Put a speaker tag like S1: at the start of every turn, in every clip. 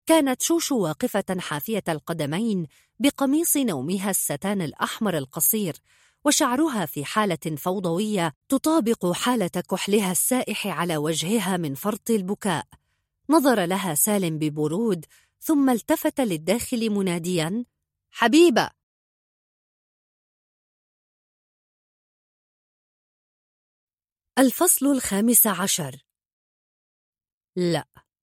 S1: كانت شوشو واقفة حافية القدمين بقميص نومها الستان الأحمر القصير وشعرها في حالة فوضوية تطابق حالة كحلها السائح على وجهها من فرط البكاء نظر لها سالم ببرود ثم التفت للداخل مناديا حبيبة الفصل الخامس عشر لا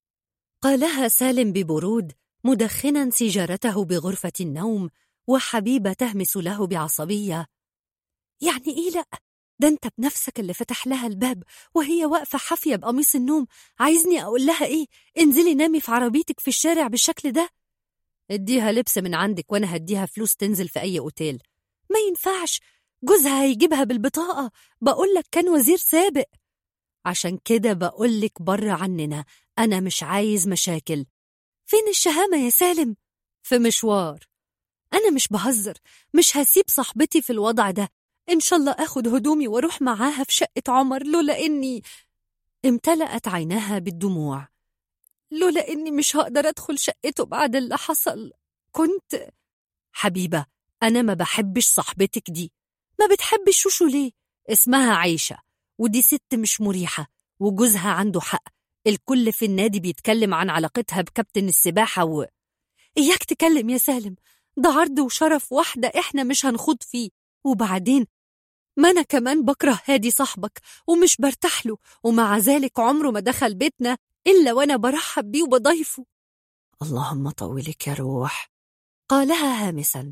S1: قالها سالم ببرود مدخنا سيجارته بغرفة النوم وحبيبة تهمس له بعصبية يعني إيه لأ؟ ده أنت بنفسك اللي فتح لها الباب وهي واقفة حافية بقميص النوم عايزني أقول لها إيه؟ انزلي نامي في عربيتك في الشارع بالشكل ده اديها لبس من عندك وأنا هديها فلوس تنزل في أي أوتيل ما ينفعش جوزها هيجيبها بالبطاقة بقولك كان وزير سابق عشان كده بقولك بره عننا أنا مش عايز مشاكل فين الشهامة يا سالم؟ في مشوار أنا مش بهزر مش هسيب صاحبتي في الوضع ده إن شاء الله أخد هدومي وأروح معاها في شقة عمر لولا إني امتلأت عيناها بالدموع لولا إني مش هقدر أدخل شقته بعد اللي حصل كنت حبيبة أنا ما بحبش صاحبتك دي ما بتحبش شوشو ليه؟ اسمها عيشة ودي ست مش مريحة وجوزها عنده حق الكل في النادي بيتكلم عن علاقتها بكابتن السباحة و... إياك تكلم يا سالم ده عرض وشرف واحدة إحنا مش هنخوض فيه وبعدين ما أنا كمان بكره هادي صاحبك ومش برتاح له ومع ذلك عمره ما دخل بيتنا إلا وأنا برحب بيه وبضيفه اللهم طولك يا روح قالها هامسا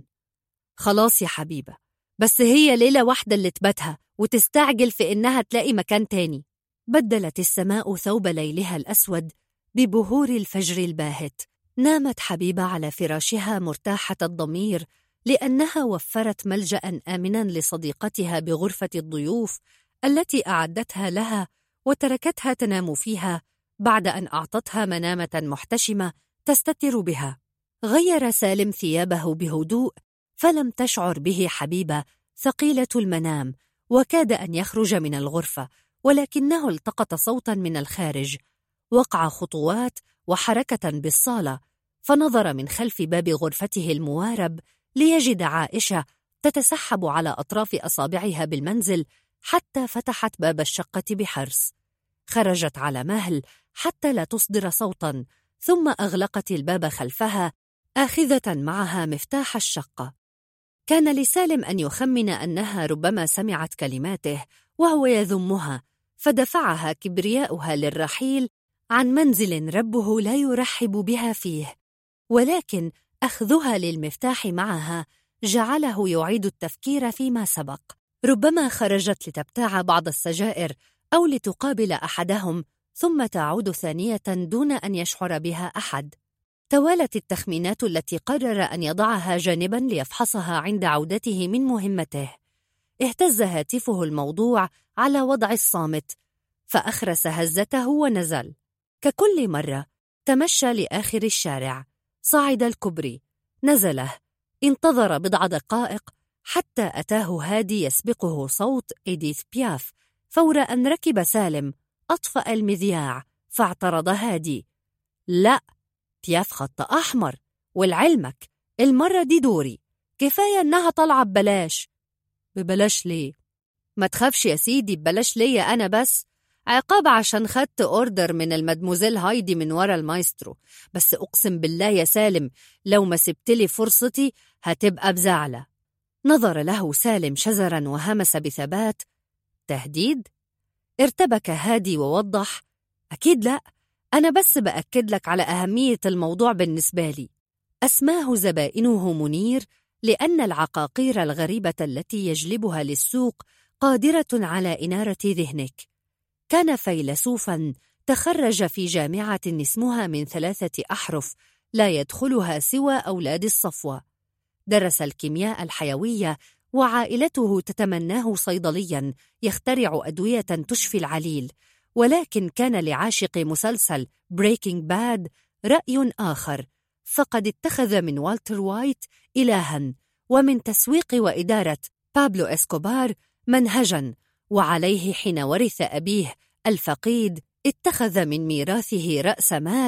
S1: خلاص يا حبيبة بس هي ليلة واحدة اللي تباتها وتستعجل في إنها تلاقي مكان تاني بدلت السماء ثوب ليلها الأسود ببهور الفجر الباهت نامت حبيبة على فراشها مرتاحة الضمير لأنها وفرت ملجأ آمنا لصديقتها بغرفة الضيوف التي أعدتها لها وتركتها تنام فيها بعد أن أعطتها منامة محتشمة تستتر بها غير سالم ثيابه بهدوء فلم تشعر به حبيبة ثقيلة المنام وكاد أن يخرج من الغرفة ولكنه التقط صوتا من الخارج وقع خطوات وحركة بالصالة فنظر من خلف باب غرفته الموارب ليجد عائشة تتسحب على أطراف أصابعها بالمنزل حتى فتحت باب الشقة بحرص خرجت على مهل حتى لا تصدر صوتا ثم أغلقت الباب خلفها آخذة معها مفتاح الشقة كان لسالم أن يخمن أنها ربما سمعت كلماته وهو يذمها فدفعها كبرياؤها للرحيل عن منزل ربه لا يرحب بها فيه ولكن أخذها للمفتاح معها جعله يعيد التفكير فيما سبق ربما خرجت لتبتاع بعض السجائر أو لتقابل أحدهم ثم تعود ثانية دون أن يشعر بها أحد توالت التخمينات التي قرر أن يضعها جانبا ليفحصها عند عودته من مهمته اهتز هاتفه الموضوع على وضع الصامت فأخرس هزته ونزل ككل مرة تمشى لآخر الشارع صعد الكبري نزله انتظر بضع دقائق حتى أتاه هادي يسبقه صوت إديث بياف فور أن ركب سالم أطفأ المذياع فاعترض هادي لا بياف خط أحمر ولعلمك المرة دي دوري كفاية إنها طالعة ببلاش ببلاش ليه؟ ما تخافش يا سيدي ببلاش ليا أنا بس عقاب عشان خدت أوردر من المدموزيل هايدي من ورا المايسترو بس أقسم بالله يا سالم لو ما سبتلي فرصتي هتبقى بزعلة نظر له سالم شزرا وهمس بثبات تهديد؟ ارتبك هادي ووضح أكيد لأ أنا بس بأكد لك على أهمية الموضوع بالنسبة لي أسماه زبائنه منير لأن العقاقير الغريبة التي يجلبها للسوق قادرة على إنارة ذهنك كان فيلسوفا تخرج في جامعة اسمها من ثلاثة أحرف لا يدخلها سوى أولاد الصفوة درس الكيمياء الحيوية وعائلته تتمناه صيدليا يخترع أدوية تشفي العليل ولكن كان لعاشق مسلسل بريكنج باد رأي آخر فقد اتخذ من والتر وايت إلها ومن تسويق وإدارة بابلو إسكوبار منهجا وعليه حين ورث أبيه الفقيد اتخذ من ميراثه رأس مال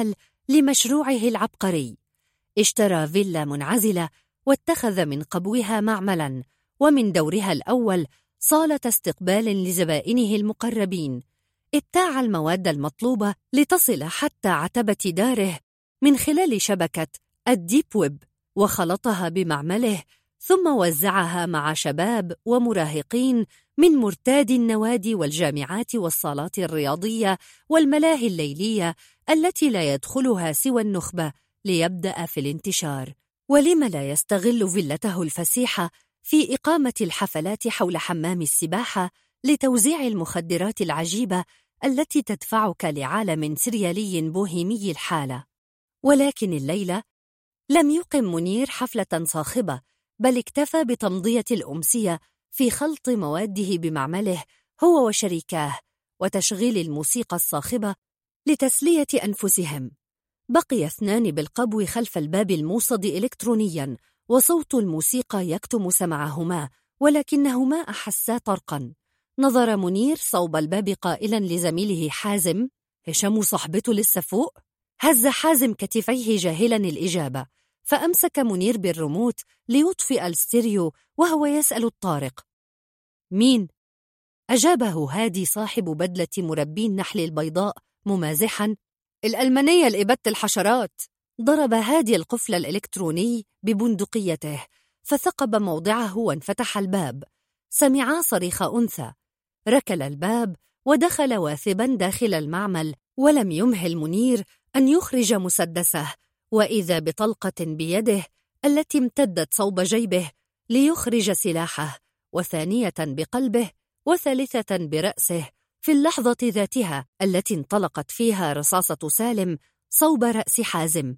S1: لمشروعه العبقري اشترى فيلا منعزلة واتخذ من قبوها معملا ومن دورها الأول صالة استقبال لزبائنه المقربين ابتاع المواد المطلوبة لتصل حتى عتبة داره من خلال شبكة الديب ويب وخلطها بمعمله ثم وزعها مع شباب ومراهقين من مرتاد النوادي والجامعات والصالات الرياضية والملاهي الليلية التي لا يدخلها سوى النخبة ليبدأ في الانتشار ولم لا يستغل فيلته الفسيحة في إقامة الحفلات حول حمام السباحة لتوزيع المخدرات العجيبة التي تدفعك لعالم سريالي بوهيمي الحالة ولكن الليلة لم يقم منير حفلة صاخبة بل اكتفى بتمضية الأمسية في خلط مواده بمعمله هو وشريكاه وتشغيل الموسيقى الصاخبة لتسلية أنفسهم بقي اثنان بالقبو خلف الباب الموصد إلكترونياً وصوت الموسيقى يكتم سمعهما ولكنهما أحسا طرقاً نظر منير صوب الباب قائلاً لزميله حازم هشام صاحبته لسه فوق؟ هز حازم كتفيه جاهلاً الإجابة فأمسك منير بالريموت ليطفئ الستيريو وهو يسأل الطارق مين؟ أجابه هادي صاحب بدلة مربي النحل البيضاء ممازحاً الألمانية لإبادة الحشرات ضرب هادي القفل الإلكتروني ببندقيته فثقب موضعه وانفتح الباب سمعا صريخ أنثى ركل الباب ودخل واثبا داخل المعمل ولم يمهل منير أن يخرج مسدسه وإذا بطلقة بيده التي امتدت صوب جيبه ليخرج سلاحه وثانية بقلبه وثالثة برأسه في اللحظة ذاتها التي انطلقت فيها رصاصة سالم صوب رأس حازم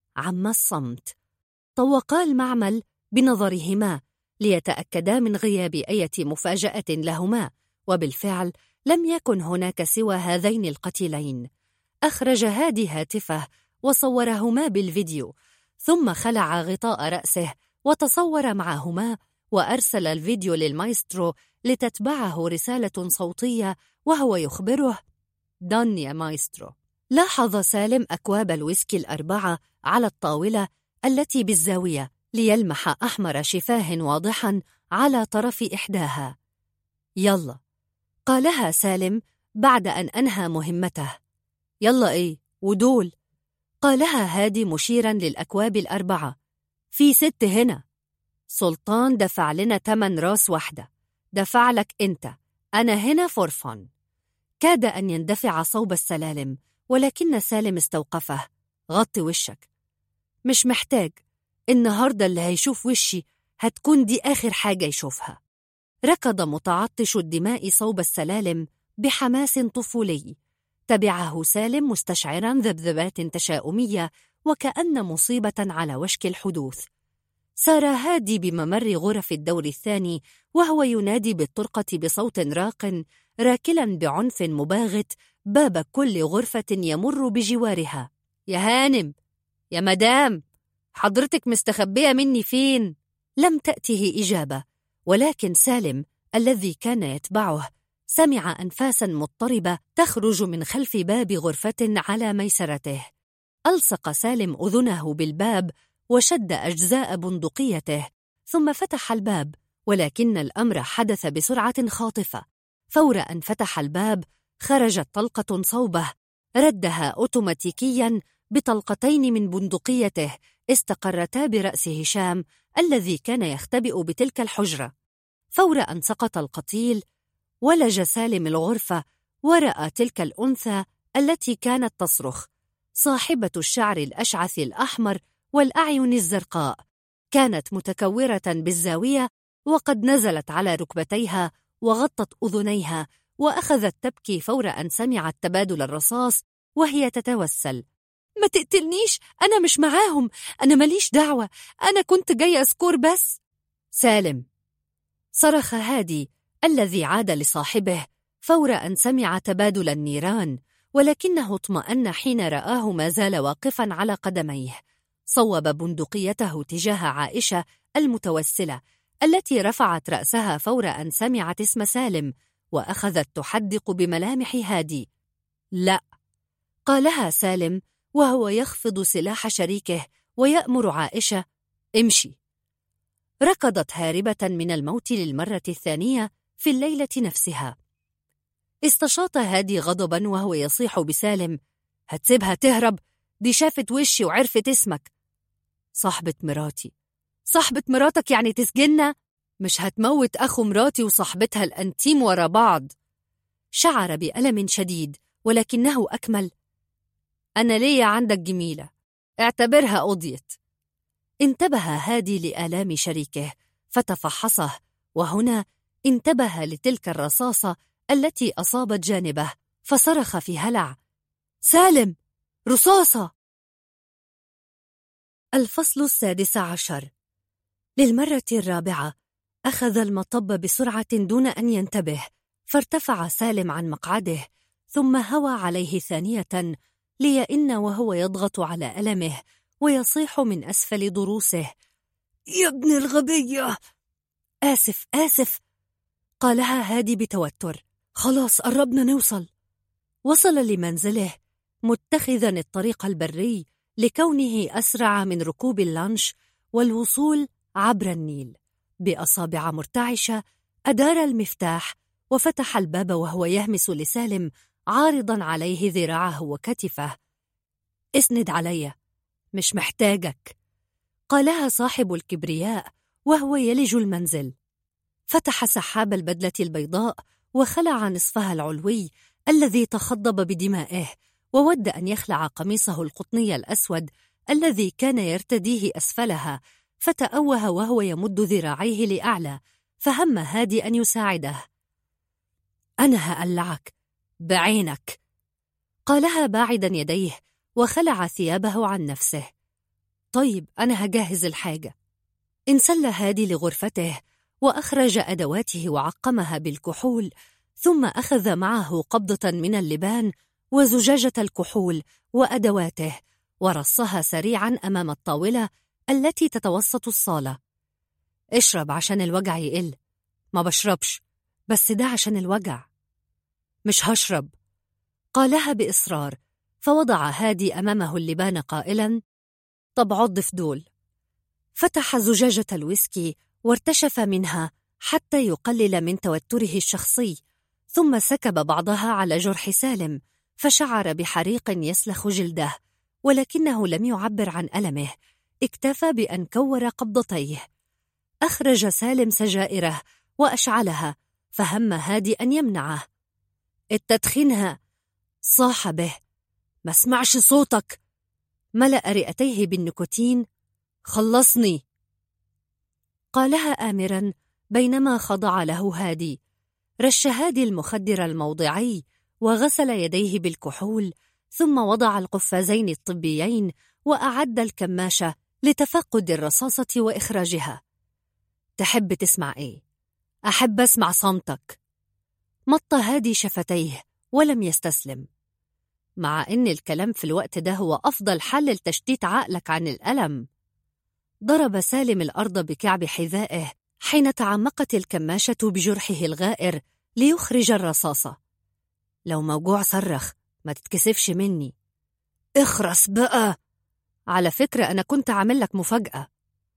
S1: عم الصمت طوقا المعمل بنظرهما ليتأكدا من غياب أية مفاجأة لهما وبالفعل لم يكن هناك سوى هذين القتيلين أخرج هادي هاتفه وصورهما بالفيديو ثم خلع غطاء رأسه وتصور معهما وأرسل الفيديو للمايسترو لتتبعه رسالة صوتية وهو يخبره دون يا مايسترو لاحظ سالم أكواب الويسكي الأربعة على الطاولة التي بالزاوية ليلمح أحمر شفاه واضحا على طرف إحداها يلا قالها سالم بعد أن أنهى مهمته يلا إيه ودول قالها هادي مشيرا للأكواب الأربعة في ست هنا سلطان دفع لنا تمن راس واحدة دفع لك أنت أنا هنا فور فن كاد أن يندفع صوب السلالم ولكن سالم استوقفه غطي وشك مش محتاج النهاردة اللي هيشوف وشي هتكون دي آخر حاجة يشوفها ركض متعطش الدماء صوب السلالم بحماس طفولي تبعه سالم مستشعرا ذبذبات تشاؤمية وكأن مصيبة على وشك الحدوث سار هادي بممر غرف الدور الثاني وهو ينادي بالطرقة بصوت راق راكلا بعنف مباغت باب كل غرفة يمر بجوارها يا هانم يا مدام حضرتك مستخبية مني فين؟ لم تأته إجابة ولكن سالم الذي كان يتبعه سمع أنفاسا مضطربة تخرج من خلف باب غرفة على ميسرته ألصق سالم أذنه بالباب وشد أجزاء بندقيته ثم فتح الباب ولكن الأمر حدث بسرعة خاطفة فور أن فتح الباب خرجت طلقة صوبه ردها أوتوماتيكيا بطلقتين من بندقيته استقرتا برأس هشام الذي كان يختبئ بتلك الحجرة فور أن سقط القتيل ولج سالم الغرفة ورأى تلك الأنثى التي كانت تصرخ صاحبة الشعر الأشعث الأحمر والأعين الزرقاء كانت متكورة بالزاوية وقد نزلت على ركبتيها وغطت أذنيها وأخذت تبكي فور أن سمعت تبادل الرصاص وهي تتوسل ما تقتلنيش أنا مش معاهم أنا ماليش دعوة أنا كنت جاي أسكور بس سالم صرخ هادي الذي عاد لصاحبه فور أن سمع تبادل النيران ولكنه اطمأن حين رآه ما زال واقفا على قدميه صوب بندقيته تجاه عائشة المتوسلة التي رفعت رأسها فور أن سمعت اسم سالم وأخذت تحدق بملامح هادي لا قالها سالم وهو يخفض سلاح شريكه ويأمر عائشة امشي ركضت هاربة من الموت للمرة الثانية في الليلة نفسها استشاط هادي غضبا وهو يصيح بسالم هتسيبها تهرب دي شافت وشي وعرفت اسمك صاحبة مراتي صاحبة مراتك يعني تسجننا مش هتموت أخو مراتي وصاحبتها الأنتيم ورا بعض شعر بألم شديد ولكنه أكمل أنا ليا عندك جميلة اعتبرها قضيت انتبه هادي لآلام شريكه فتفحصه وهنا انتبه لتلك الرصاصة التي أصابت جانبه فصرخ في هلع سالم رصاصة الفصل السادس عشر للمرة الرابعة أخذ المطب بسرعة دون أن ينتبه فارتفع سالم عن مقعده ثم هوى عليه ثانية ليئن وهو يضغط على ألمه ويصيح من أسفل ضروسه يا ابن الغبية آسف آسف قالها هادي بتوتر خلاص قربنا نوصل وصل لمنزله متخذا الطريق البري لكونه أسرع من ركوب اللانش والوصول عبر النيل بأصابع مرتعشة أدار المفتاح وفتح الباب وهو يهمس لسالم عارضا عليه ذراعه وكتفه اسند علي مش محتاجك قالها صاحب الكبرياء وهو يلج المنزل فتح سحاب البدلة البيضاء وخلع نصفها العلوي الذي تخضب بدمائه وود أن يخلع قميصه القطني الأسود الذي كان يرتديه أسفلها فتأوه وهو يمد ذراعيه لأعلى فهم هادي أن يساعده أنا هألعك بعينك قالها باعدا يديه وخلع ثيابه عن نفسه طيب أنا هجهز الحاجة انسل هادي لغرفته وأخرج أدواته وعقمها بالكحول ثم أخذ معه قبضة من اللبان وزجاجة الكحول وأدواته ورصها سريعا أمام الطاولة التي تتوسط الصالة اشرب عشان الوجع يقل ما بشربش بس ده عشان الوجع مش هشرب قالها بإصرار فوضع هادي أمامه اللبان قائلا طب عض في دول فتح زجاجة الويسكي وارتشف منها حتى يقلل من توتره الشخصي ثم سكب بعضها على جرح سالم فشعر بحريق يسلخ جلده ولكنه لم يعبر عن ألمه اكتفى بأن كور قبضتيه أخرج سالم سجائره وأشعلها فهم هادي أن يمنعه التدخينها صاح به ما اسمعش صوتك ملأ رئتيه بالنيكوتين خلصني قالها آمرا بينما خضع له هادي رش هادي المخدر الموضعي وغسل يديه بالكحول ثم وضع القفازين الطبيين وأعد الكماشة لتفقد الرصاصة وإخراجها تحب تسمع إيه؟ أحب أسمع صمتك مط هادي شفتيه ولم يستسلم مع إن الكلام في الوقت ده هو أفضل حل لتشتيت عقلك عن الألم ضرب سالم الأرض بكعب حذائه حين تعمقت الكماشة بجرحه الغائر ليخرج الرصاصة لو موجوع صرخ ما تتكسفش مني اخرس بقى على فكرة أنا كنت عامل لك مفاجأة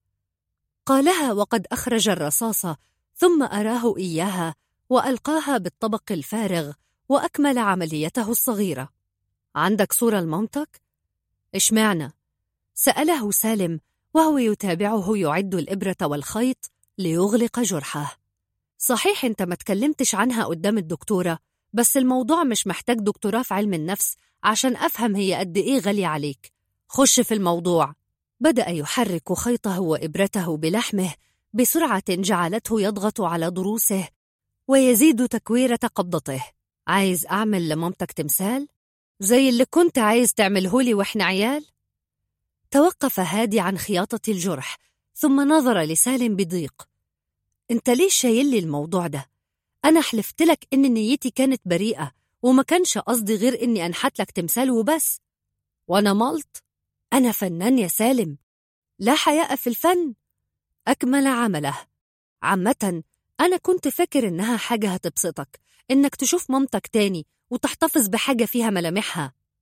S1: قالها وقد أخرج الرصاصة ثم أراه إياها وألقاها بالطبق الفارغ وأكمل عمليته الصغيرة عندك صورة لمامتك؟ إشمعنى؟ سأله سالم وهو يتابعه يعد الإبرة والخيط ليغلق جرحه صحيح أنت ما تكلمتش عنها قدام الدكتورة بس الموضوع مش محتاج دكتوراه في علم النفس عشان أفهم هي قد إيه غالية عليك خش في الموضوع بدأ يحرك خيطه وإبرته بلحمه بسرعة جعلته يضغط على ضروسه ويزيد تكويرة قبضته عايز أعمل لمامتك تمثال؟ زي اللي كنت عايز تعملهولي وإحنا عيال؟ توقف هادي عن خياطة الجرح ثم نظر لسالم بضيق انت ليش شايل لي الموضوع ده انا حلفت لك ان نيتي كانت بريئه وما كانش قصدي غير اني انحت لك تمثال وبس وانا ملط انا فنان يا سالم لا حياء في الفن اكمل عمله عامه انا كنت فاكر انها حاجه هتبسطك انك تشوف مامتك تاني وتحتفظ بحاجه فيها ملامحها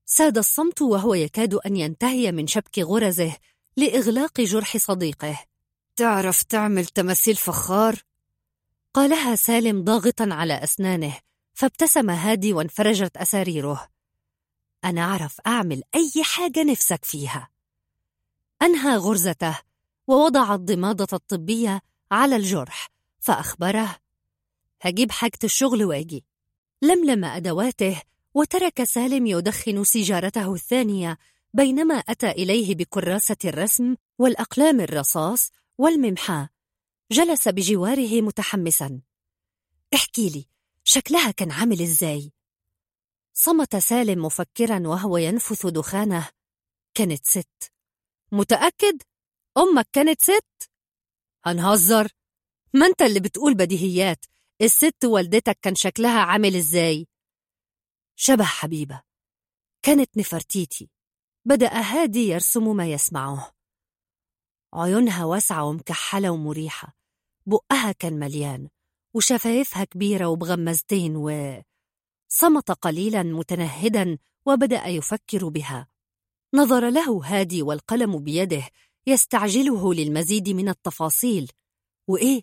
S1: ساد الصمت وهو يكاد أن ينتهي من شبك غرزه لإغلاق جرح صديقه تعرف تعمل تماثيل فخار؟ قالها سالم ضاغطا على أسنانه فابتسم هادي وانفرجت أساريره أنا أعرف أعمل أي حاجة نفسك فيها أنهى غرزته ووضع الضمادة الطبية على الجرح فأخبره هجيب حاجة الشغل واجي لملم أدواته وترك سالم يدخن سيجارته الثانية بينما أتى إليه بكراسة الرسم والأقلام الرصاص والممحاة جلس بجواره متحمسا احكي لي شكلها كان عامل ازاي صمت سالم مفكرا وهو ينفث دخانه كانت ست متأكد؟ أمك كانت ست؟ هنهزر؟ ما أنت اللي بتقول بديهيات الست والدتك كان شكلها عامل إزاي؟ شبه حبيبة كانت نفرتيتي بدأ هادي يرسم ما يسمعه عيونها واسعة ومكحلة ومريحة بقها كان مليان وشفايفها كبيرة وبغمزتين و صمت قليلا متنهدا وبدأ يفكر بها نظر له هادي والقلم بيده يستعجله للمزيد من التفاصيل وإيه؟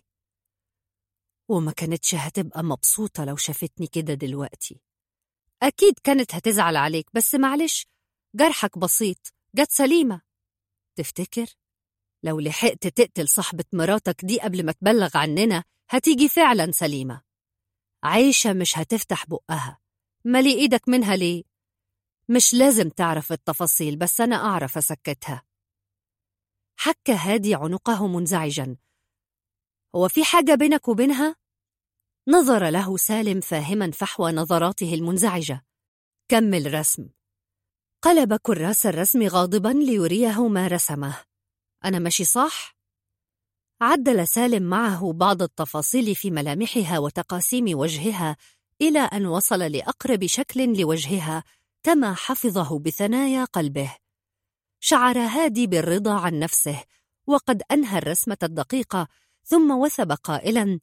S1: وما كانتش هتبقى مبسوطة لو شافتني كده دلوقتي أكيد كانت هتزعل عليك بس معلش جرحك بسيط جت سليمة تفتكر؟ لو لحقت تقتل صاحبة مراتك دي قبل ما تبلغ عننا هتيجي فعلا سليمة عيشة مش هتفتح بقها مالي إيدك منها ليه؟ مش لازم تعرف التفاصيل بس أنا أعرف أسكتها حك هادي عنقه منزعجا هو في حاجة بينك وبينها؟ نظر له سالم فاهما فحوى نظراته المنزعجة كمل رسم قلب كراس الرسم غاضبا ليريه ما رسمه أنا ماشي صح؟ عدل سالم معه بعض التفاصيل في ملامحها وتقاسيم وجهها إلى أن وصل لأقرب شكل لوجهها كما حفظه بثنايا قلبه شعر هادي بالرضا عن نفسه وقد أنهى الرسمة الدقيقة ثم وثب قائلا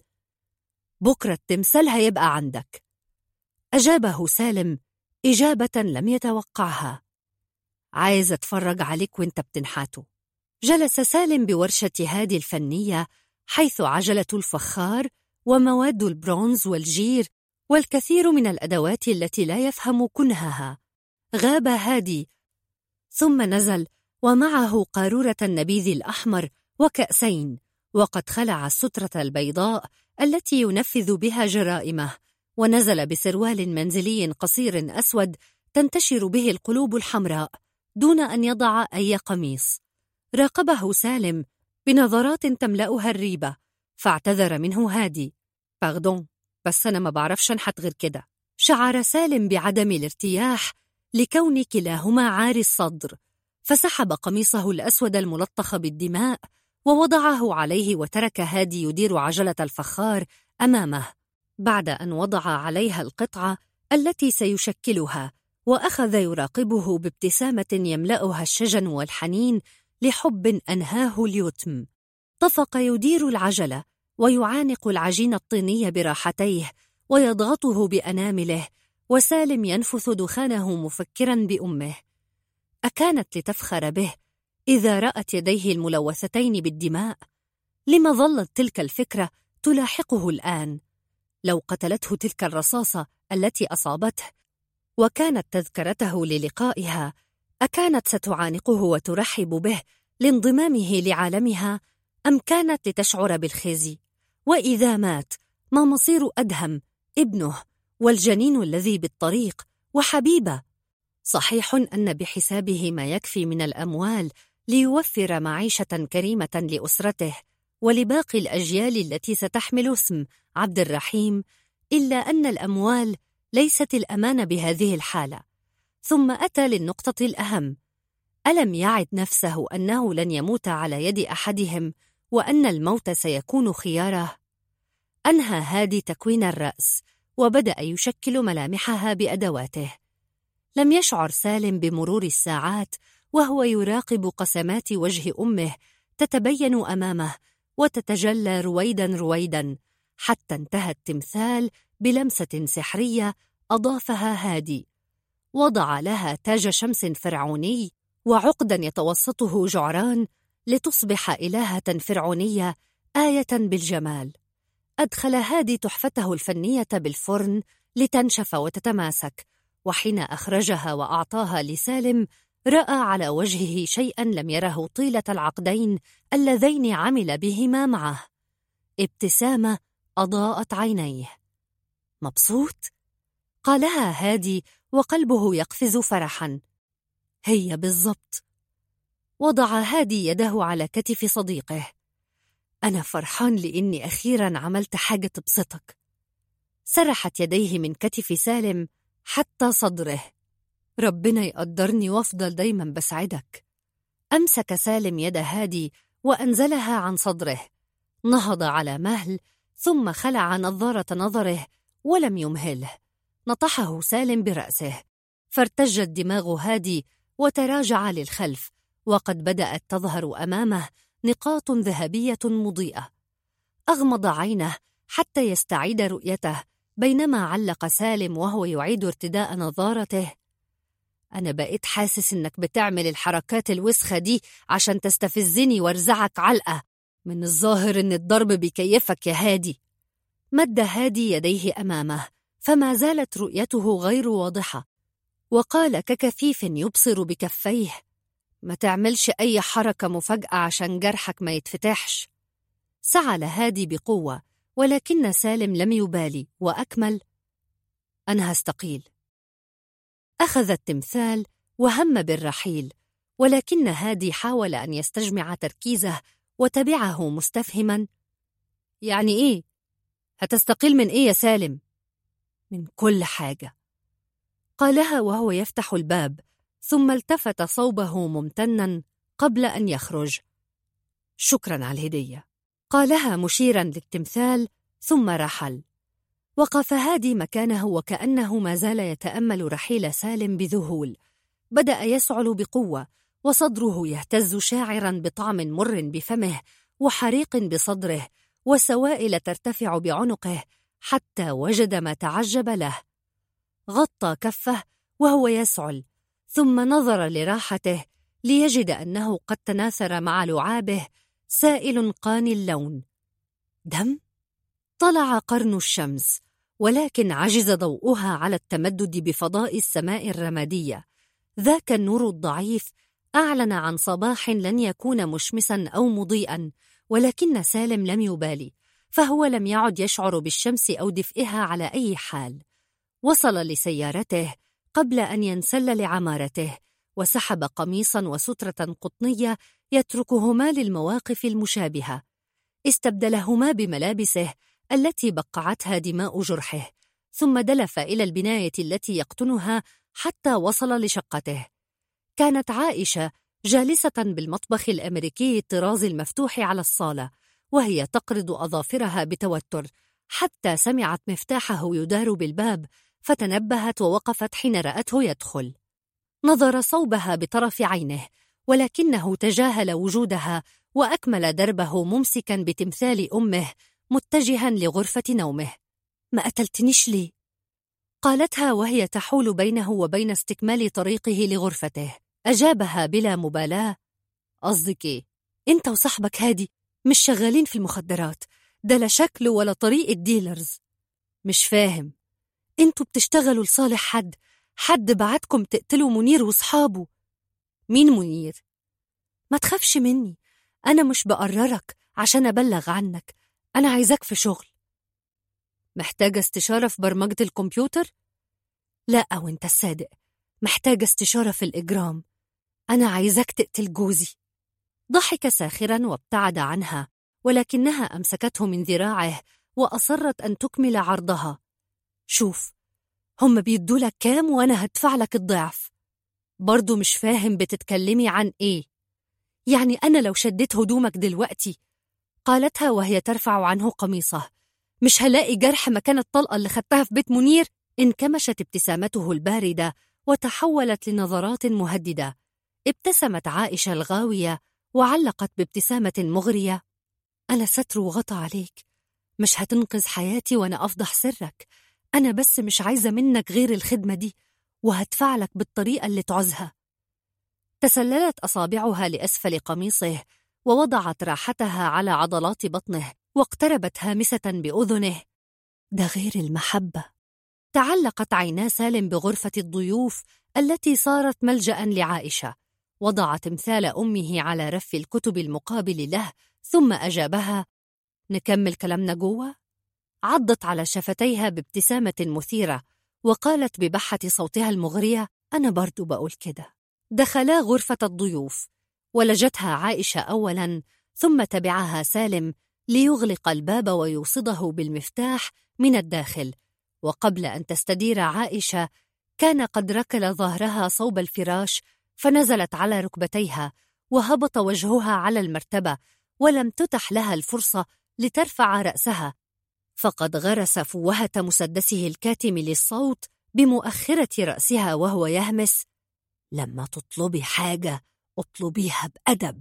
S1: بكرة التمثال هيبقى عندك أجابه سالم إجابة لم يتوقعها عايز أتفرج عليك وانت بتنحاته جلس سالم بورشة هادي الفنية حيث عجلة الفخار ومواد البرونز والجير والكثير من الأدوات التي لا يفهم كنهها غاب هادي ثم نزل ومعه قارورة النبيذ الأحمر وكأسين وقد خلع السترة البيضاء التي ينفذ بها جرائمه ونزل بسروال منزلي قصير أسود تنتشر به القلوب الحمراء دون أن يضع أي قميص راقبه سالم بنظرات تملأها الريبة فاعتذر منه هادي باردون بس أنا ما بعرفش أنحت غير كده شعر سالم بعدم الارتياح لكون كلاهما عاري الصدر فسحب قميصه الأسود الملطخ بالدماء ووضعه عليه وترك هادي يدير عجلة الفخار أمامه بعد أن وضع عليها القطعة التي سيشكلها وأخذ يراقبه بابتسامة يملأها الشجن والحنين لحب أنهاه اليتم طفق يدير العجلة ويعانق العجين الطيني براحتيه ويضغطه بأنامله وسالم ينفث دخانه مفكرا بأمه أكانت لتفخر به إذا رأت يديه الملوثتين بالدماء لما ظلت تلك الفكرة تلاحقه الآن لو قتلته تلك الرصاصة التي أصابته وكانت تذكرته للقائها أكانت ستعانقه وترحب به لانضمامه لعالمها أم كانت لتشعر بالخزي وإذا مات ما مصير أدهم ابنه والجنين الذي بالطريق وحبيبة صحيح أن بحسابه ما يكفي من الأموال ليوفر معيشة كريمة لأسرته ولباقي الأجيال التي ستحمل اسم عبد الرحيم إلا أن الأموال ليست الأمان بهذه الحالة ثم أتى للنقطة الأهم ألم يعد نفسه أنه لن يموت على يد أحدهم وأن الموت سيكون خياره؟ أنهى هادي تكوين الرأس وبدأ يشكل ملامحها بأدواته لم يشعر سالم بمرور الساعات وهو يراقب قسمات وجه أمه تتبين أمامه وتتجلى رويدا رويدا حتى انتهى التمثال بلمسة سحرية أضافها هادي وضع لها تاج شمس فرعوني وعقدا يتوسطه جعران لتصبح إلهة فرعونية آية بالجمال أدخل هادي تحفته الفنية بالفرن لتنشف وتتماسك وحين أخرجها وأعطاها لسالم رأى على وجهه شيئا لم يره طيلة العقدين اللذين عمل بهما معه ابتسامة أضاءت عينيه مبسوط؟ قالها هادي وقلبه يقفز فرحا هي بالضبط وضع هادي يده على كتف صديقه أنا فرحان لإني أخيرا عملت حاجة تبسطك سرحت يديه من كتف سالم حتى صدره ربنا يقدرني وافضل دايما بسعدك أمسك سالم يد هادي وأنزلها عن صدره نهض على مهل ثم خلع نظارة نظره ولم يمهله نطحه سالم برأسه فارتجت دماغ هادي وتراجع للخلف وقد بدأت تظهر أمامه نقاط ذهبية مضيئة أغمض عينه حتى يستعيد رؤيته بينما علق سالم وهو يعيد ارتداء نظارته أنا بقيت حاسس إنك بتعمل الحركات الوسخة دي عشان تستفزني وارزعك علقة من الظاهر إن الضرب بيكيفك يا هادي مد هادي يديه أمامه فما زالت رؤيته غير واضحة وقال ككفيف يبصر بكفيه ما تعملش أي حركة مفاجأة عشان جرحك ما يتفتحش سعل هادي بقوة ولكن سالم لم يبالي وأكمل أنا هستقيل أخذ التمثال وهم بالرحيل ولكن هادي حاول أن يستجمع تركيزه وتبعه مستفهما يعني إيه؟ هتستقيل من إيه يا سالم؟ من كل حاجة قالها وهو يفتح الباب ثم التفت صوبه ممتنا قبل أن يخرج شكرا على الهدية قالها مشيرا للتمثال ثم رحل وقف هادي مكانه وكأنه ما زال يتأمل رحيل سالم بذهول بدأ يسعل بقوة وصدره يهتز شاعرا بطعم مر بفمه وحريق بصدره وسوائل ترتفع بعنقه حتى وجد ما تعجب له غطى كفه وهو يسعل ثم نظر لراحته ليجد أنه قد تناثر مع لعابه سائل قاني اللون دم؟ طلع قرن الشمس ولكن عجز ضوءها على التمدد بفضاء السماء الرمادية ذاك النور الضعيف أعلن عن صباح لن يكون مشمسا أو مضيئا ولكن سالم لم يبالي فهو لم يعد يشعر بالشمس أو دفئها على أي حال وصل لسيارته قبل أن ينسل لعمارته وسحب قميصا وسترة قطنية يتركهما للمواقف المشابهة استبدلهما بملابسه التي بقعتها دماء جرحه ثم دلف إلى البناية التي يقطنها حتى وصل لشقته كانت عائشة جالسة بالمطبخ الأمريكي الطراز المفتوح على الصالة وهي تقرض أظافرها بتوتر حتى سمعت مفتاحه يدار بالباب فتنبهت ووقفت حين رأته يدخل نظر صوبها بطرف عينه ولكنه تجاهل وجودها وأكمل دربه ممسكا بتمثال أمه متجها لغرفة نومه ما قتلتنيش ليه؟ قالتها وهي تحول بينه وبين استكمال طريقه لغرفته أجابها بلا مبالاة قصدك إيه؟ أنت وصاحبك هادي مش شغالين في المخدرات ده لا شكل ولا طريقة ديلرز مش فاهم انتوا بتشتغلوا لصالح حد حد بعتكم تقتلوا منير وصحابه مين منير؟ ما تخافش مني أنا مش بقررك عشان أبلغ عنك أنا عايزاك في شغل محتاجة استشارة في برمجة الكمبيوتر؟ لا وانت الصادق محتاجة استشارة في الإجرام أنا عايزاك تقتل جوزي ضحك ساخرا وابتعد عنها ولكنها أمسكته من ذراعه وأصرت أن تكمل عرضها شوف هم بيدولك كام وأنا هدفع لك الضعف برضو مش فاهم بتتكلمي عن إيه يعني أنا لو شديت هدومك دلوقتي قالتها وهي ترفع عنه قميصه مش هلاقي جرح مكان الطلقة اللي خدتها في بيت منير انكمشت ابتسامته الباردة وتحولت لنظرات مهددة ابتسمت عائشة الغاوية وعلقت بابتسامة مغرية أنا ستر وغطى عليك مش هتنقذ حياتي وأنا أفضح سرك أنا بس مش عايزة منك غير الخدمة دي وهدفع لك بالطريقة اللي تعوزها تسللت أصابعها لأسفل قميصه ووضعت راحتها على عضلات بطنه واقتربت هامسة بأذنه ده غير المحبة تعلقت عينا سالم بغرفة الضيوف التي صارت ملجأ لعائشة وضع تمثال أمه على رف الكتب المقابل له ثم أجابها نكمل كلامنا جوه؟ عضت على شفتيها بابتسامة مثيرة وقالت ببحة صوتها المغرية أنا برضو بقول كده دخلا غرفة الضيوف ولجتها عائشة أولا ثم تبعها سالم ليغلق الباب ويوصده بالمفتاح من الداخل وقبل أن تستدير عائشة كان قد ركل ظهرها صوب الفراش فنزلت على ركبتيها وهبط وجهها على المرتبة ولم تتح لها الفرصة لترفع رأسها فقد غرس فوهة مسدسه الكاتم للصوت بمؤخرة رأسها وهو يهمس لما تطلبي حاجة اطلبيها بأدب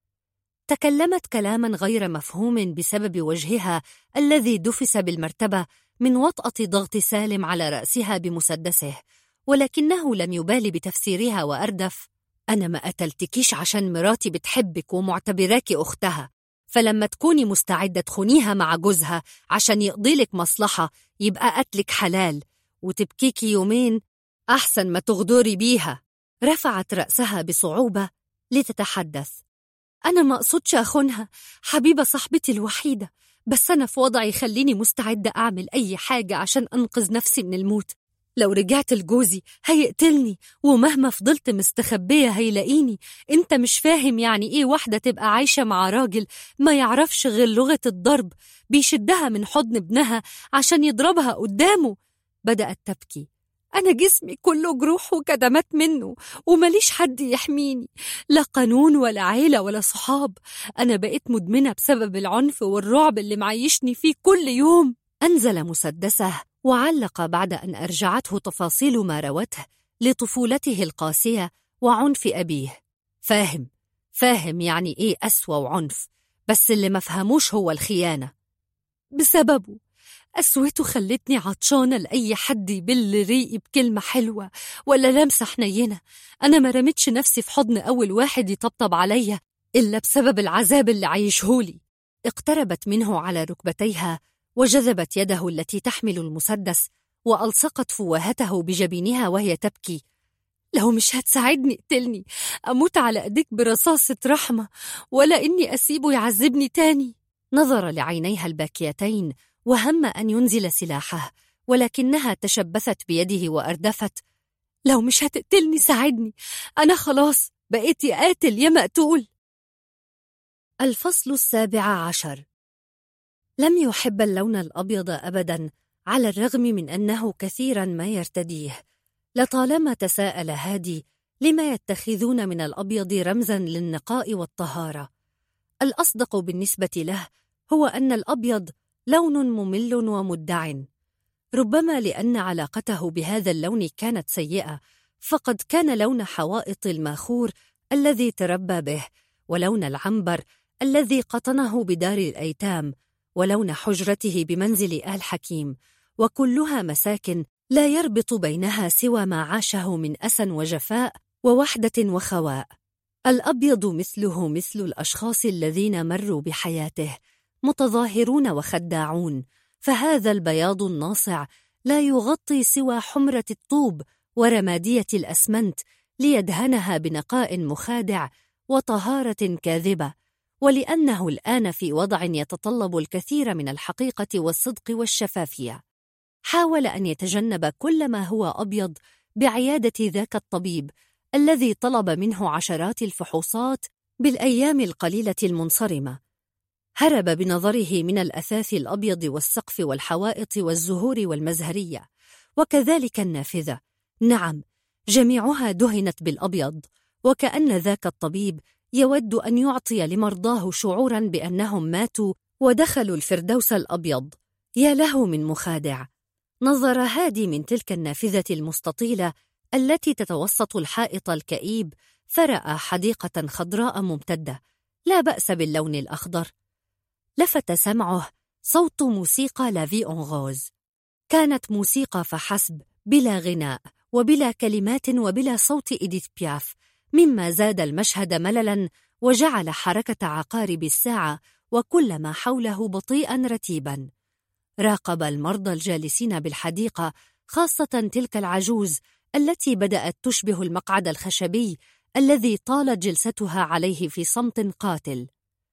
S1: تكلمت كلاما غير مفهوم بسبب وجهها الذي دفس بالمرتبة من وطأة ضغط سالم على رأسها بمسدسه ولكنه لم يبال بتفسيرها وأردف أنا ما قتلتكيش عشان مراتي بتحبك ومعتبراكي أختها فلما تكوني مستعدة تخونيها مع جوزها عشان يقضيلك مصلحة يبقى قتلك حلال وتبكيكي يومين أحسن ما تغدري بيها رفعت رأسها بصعوبة لتتحدث أنا ما أقصدش أخونها حبيبة صاحبتي الوحيدة بس أنا في وضع يخليني مستعدة أعمل أي حاجة عشان أنقذ نفسي من الموت لو رجعت لجوزي هيقتلني ومهما فضلت مستخبية هيلاقيني انت مش فاهم يعني ايه واحدة تبقى عايشة مع راجل ما يعرفش غير لغة الضرب بيشدها من حضن ابنها عشان يضربها قدامه بدأت تبكي أنا جسمي كله جروح وكدمات منه ومليش حد يحميني لا قانون ولا عيلة ولا صحاب أنا بقيت مدمنة بسبب العنف والرعب اللي معيشني فيه كل يوم أنزل مسدسه وعلق بعد أن أرجعته تفاصيل ما روته لطفولته القاسية وعنف أبيه فاهم فاهم يعني إيه أسوأ وعنف بس اللي مفهموش هو الخيانة بسببه قسوته خلتني عطشانة لأي حد يبل ريقي بكلمة حلوة ولا لمسة حنينة أنا ما رميتش نفسي في حضن أول واحد يطبطب عليا إلا بسبب العذاب اللي عايشهولي اقتربت منه على ركبتيها وجذبت يده التي تحمل المسدس وألصقت فوهته بجبينها وهي تبكي لو مش هتساعدني اقتلني أموت على أيديك برصاصة رحمة ولا إني أسيبه يعذبني تاني نظر لعينيها الباكيتين وهم أن ينزل سلاحه ولكنها تشبثت بيده وأردفت لو مش هتقتلني ساعدني أنا خلاص بقيت يا قاتل يا مقتول الفصل السابع عشر لم يحب اللون الأبيض أبدا على الرغم من أنه كثيرا ما يرتديه لطالما تساءل هادي لما يتخذون من الأبيض رمزا للنقاء والطهارة الأصدق بالنسبة له هو أن الأبيض لون ممل ومدع ربما لان علاقته بهذا اللون كانت سيئه فقد كان لون حوائط الماخور الذي تربى به ولون العنبر الذي قطنه بدار الايتام ولون حجرته بمنزل ال حكيم وكلها مساكن لا يربط بينها سوى ما عاشه من اسى وجفاء ووحده وخواء الابيض مثله مثل الاشخاص الذين مروا بحياته متظاهرون وخداعون فهذا البياض الناصع لا يغطي سوى حمرة الطوب ورمادية الأسمنت ليدهنها بنقاء مخادع وطهارة كاذبة ولأنه الآن في وضع يتطلب الكثير من الحقيقة والصدق والشفافية حاول أن يتجنب كل ما هو أبيض بعيادة ذاك الطبيب الذي طلب منه عشرات الفحوصات بالأيام القليلة المنصرمة هرب بنظره من الأثاث الأبيض والسقف والحوائط والزهور والمزهرية وكذلك النافذة نعم جميعها دهنت بالأبيض وكأن ذاك الطبيب يود أن يعطي لمرضاه شعورا بأنهم ماتوا ودخلوا الفردوس الأبيض يا له من مخادع نظر هادي من تلك النافذة المستطيلة التي تتوسط الحائط الكئيب فرأى حديقة خضراء ممتدة لا بأس باللون الأخضر لفت سمعه صوت موسيقى لافي أونغوز كانت موسيقى فحسب بلا غناء وبلا كلمات وبلا صوت إديث بياف مما زاد المشهد مللا وجعل حركة عقارب الساعة وكل ما حوله بطيئا رتيبا راقب المرضى الجالسين بالحديقة خاصة تلك العجوز التي بدأت تشبه المقعد الخشبي الذي طالت جلستها عليه في صمت قاتل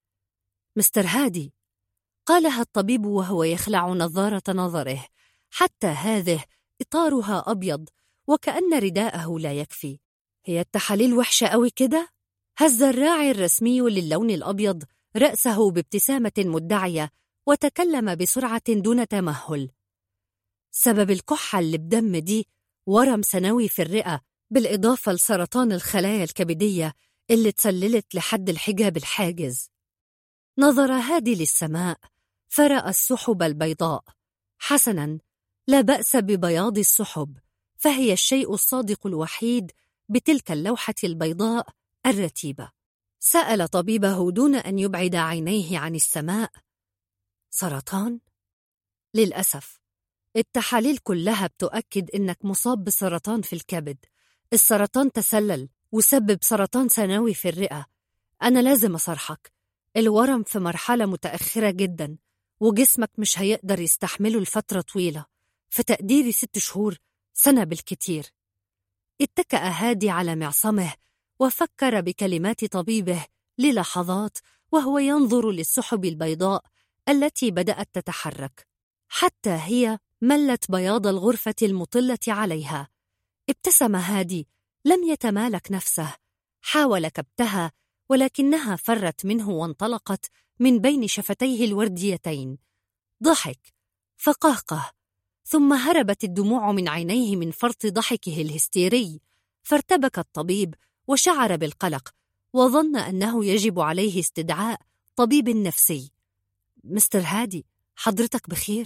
S1: مستر هادي قالها الطبيب وهو يخلع نظارة نظره حتى هذه إطارها أبيض وكأن رداءه لا يكفي هي التحاليل وحشة أوي كده؟ هز الراعي الرسمي للون الأبيض رأسه بابتسامة مدعية وتكلم بسرعة دون تمهل سبب الكحة اللي بدم دي ورم سنوي في الرئة بالإضافة لسرطان الخلايا الكبدية اللي تسللت لحد الحجاب الحاجز نظر هادي للسماء فرأى السحب البيضاء حسناً لا بأس ببياض السحب فهي الشيء الصادق الوحيد بتلك اللوحة البيضاء الرتيبة سأل طبيبه دون أن يبعد عينيه عن السماء سرطان؟ للأسف التحاليل كلها بتؤكد إنك مصاب بسرطان في الكبد السرطان تسلل وسبب سرطان ثانوي في الرئة أنا لازم أصرحك الورم في مرحلة متأخرة جدا وجسمك مش هيقدر يستحمله لفترة طويلة في تقديري ست شهور سنة بالكتير اتكأ هادي على معصمه وفكر بكلمات طبيبه للحظات وهو ينظر للسحب البيضاء التي بدأت تتحرك حتى هي ملت بياض الغرفة المطلة عليها ابتسم هادي لم يتمالك نفسه حاول كبتها ولكنها فرت منه وانطلقت من بين شفتيه الورديتين ضحك فقهقه ثم هربت الدموع من عينيه من فرط ضحكه الهستيري فارتبك الطبيب وشعر بالقلق وظن أنه يجب عليه استدعاء طبيب نفسي مستر هادي حضرتك بخير؟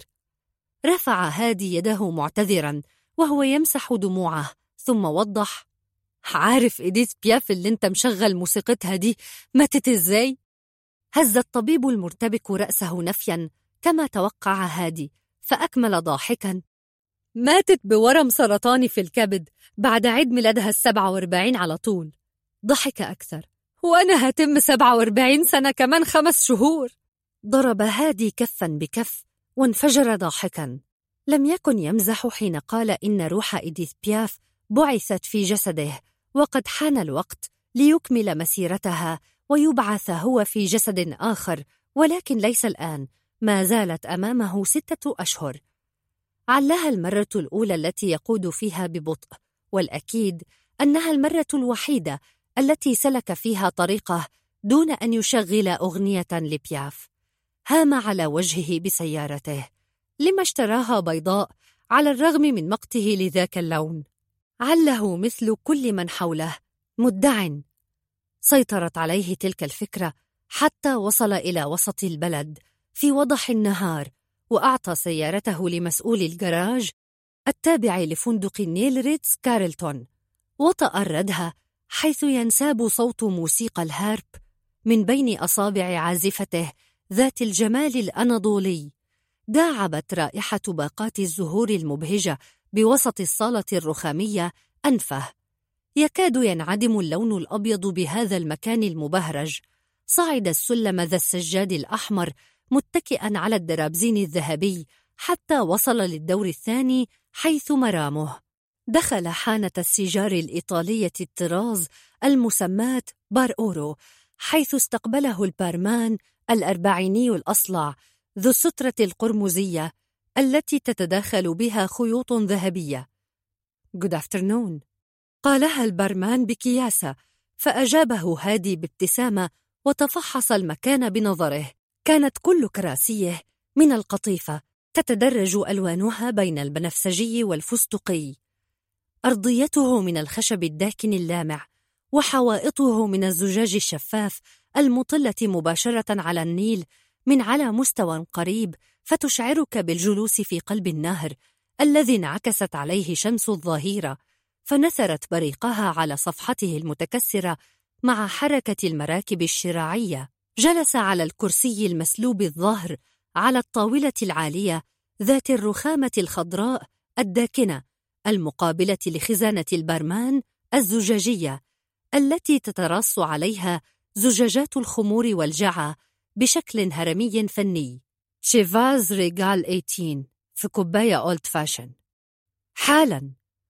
S1: رفع هادي يده معتذرا وهو يمسح دموعه ثم وضح عارف إديث بياف اللي انت مشغل موسيقتها دي ماتت ازاي؟ هز الطبيب المرتبك رأسه نفيا كما توقع هادي فأكمل ضاحكا ماتت بورم سرطاني في الكبد بعد عيد ميلادها السبعة واربعين على طول ضحك أكثر وأنا هتم سبعة واربعين سنة كمان خمس شهور ضرب هادي كفا بكف وانفجر ضاحكا لم يكن يمزح حين قال إن روح إديث بياف بعثت في جسده وقد حان الوقت ليكمل مسيرتها ويبعث هو في جسد آخر ولكن ليس الآن ما زالت أمامه ستة أشهر علها المرة الأولى التي يقود فيها ببطء والأكيد أنها المرة الوحيدة التي سلك فيها طريقه دون أن يشغل أغنية لبياف هام على وجهه بسيارته لما اشتراها بيضاء على الرغم من مقته لذاك اللون عله مثل كل من حوله مدع سيطرت عليه تلك الفكرة حتى وصل إلى وسط البلد في وضح النهار وأعطى سيارته لمسؤول الجراج التابع لفندق نيل ريتز كارلتون وطأ الردها حيث ينساب صوت موسيقى الهارب من بين أصابع عازفته ذات الجمال الأناضولي داعبت رائحة باقات الزهور المبهجة بوسط الصالة الرخامية أنفه يكاد ينعدم اللون الأبيض بهذا المكان المبهرج صعد السلم ذا السجاد الأحمر متكئا على الدرابزين الذهبي حتى وصل للدور الثاني حيث مرامه دخل حانة السيجار الإيطالية الطراز المسماة بار أورو حيث استقبله البارمان الأربعيني الأصلع ذو السترة القرمزية التي تتداخل بها خيوط ذهبية Good afternoon قالها البرمان بكياسة فأجابه هادي بابتسامة وتفحص المكان بنظره كانت كل كراسيه من القطيفة تتدرج ألوانها بين البنفسجي والفستقي أرضيته من الخشب الداكن اللامع وحوائطه من الزجاج الشفاف المطلة مباشرة على النيل من على مستوى قريب فتشعرك بالجلوس في قلب النهر الذي انعكست عليه شمس الظهيرة فنثرت بريقها على صفحته المتكسرة مع حركة المراكب الشراعية جلس على الكرسي المسلوب الظهر على الطاولة العالية ذات الرخامة الخضراء الداكنة المقابلة لخزانة البرمان الزجاجية التي تتراص عليها زجاجات الخمور والجعة بشكل هرمي فني شيفاز ريغال 18 في كوباية أولد فاشن حالا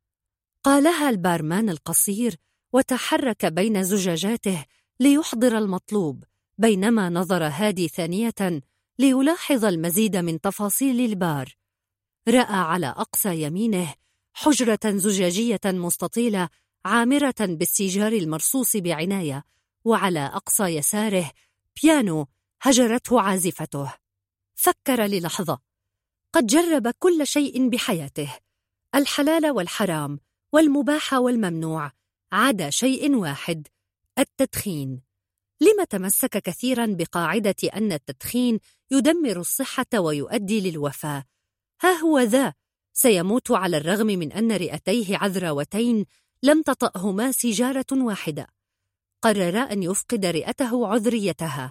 S1: قالها البارمان القصير وتحرك بين زجاجاته ليحضر المطلوب بينما نظر هادي ثانية ليلاحظ المزيد من تفاصيل البار رأى على أقصى يمينه حجرة زجاجية مستطيلة عامرة بالسيجار المرصوص بعناية وعلى أقصى يساره بيانو هجرته عازفته فكر للحظة قد جرب كل شيء بحياته الحلال والحرام والمباح والممنوع عدا شيء واحد التدخين لم تمسك كثيرا بقاعدة أن التدخين يدمر الصحة ويؤدي للوفاة ها هو ذا سيموت على الرغم من أن رئتيه عذراوتين لم تطأهما سيجارة واحدة قرر أن يفقد رئته عذريتها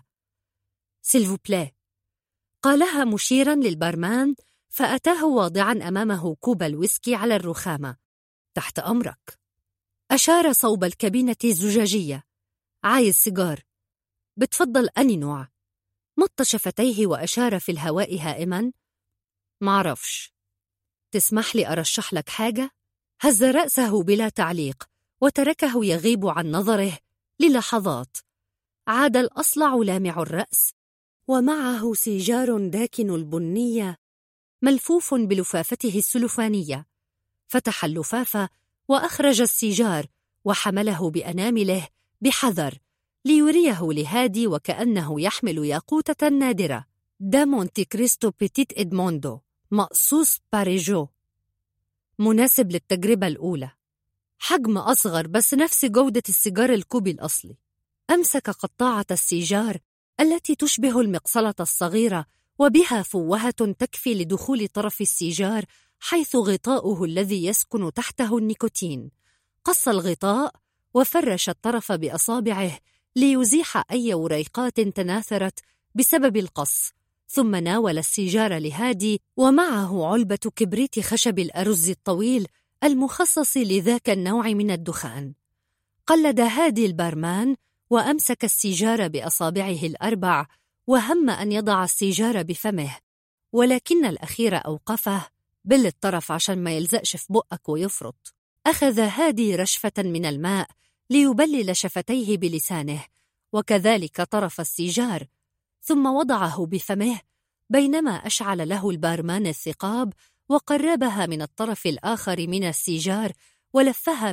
S1: سيلفو بلاي قالها مشيرا للبرمان فأتاه واضعا أمامه كوب الويسكي على الرخامة تحت أمرك أشار صوب الكابينة الزجاجية عايز سيجار بتفضل أني نوع مط شفتيه وأشار في الهواء هائما معرفش تسمح لي أرشح لك حاجة؟ هز رأسه بلا تعليق وتركه يغيب عن نظره للحظات عاد الأصلع لامع الرأس ومعه سيجار داكن البنية ملفوف بلفافته السلفانية فتح اللفافة وأخرج السيجار وحمله بأنامله بحذر ليريه لهادي وكأنه يحمل ياقوتة نادرة دا مونتي كريستو بيتيت إدموندو مقصوص باريجو مناسب للتجربة الأولى حجم أصغر بس نفس جودة السيجار الكوبي الأصلي أمسك قطاعة السيجار التي تشبه المقصلة الصغيرة وبها فوهة تكفي لدخول طرف السيجار حيث غطاؤه الذي يسكن تحته النيكوتين قص الغطاء وفرش الطرف بأصابعه ليزيح أي وريقات تناثرت بسبب القص ثم ناول السيجار لهادي ومعه علبة كبريت خشب الأرز الطويل المخصص لذاك النوع من الدخان قلد هادي البارمان وأمسك السيجار بأصابعه الأربع وهم أن يضع السيجار بفمه ولكن الأخير أوقفه بل الطرف عشان ما يلزقش في بقك ويفرط أخذ هادي رشفة من الماء ليبلل شفتيه بلسانه وكذلك طرف السيجار ثم وضعه بفمه بينما أشعل له البارمان الثقاب وقربها من الطرف الآخر من السيجار ولفها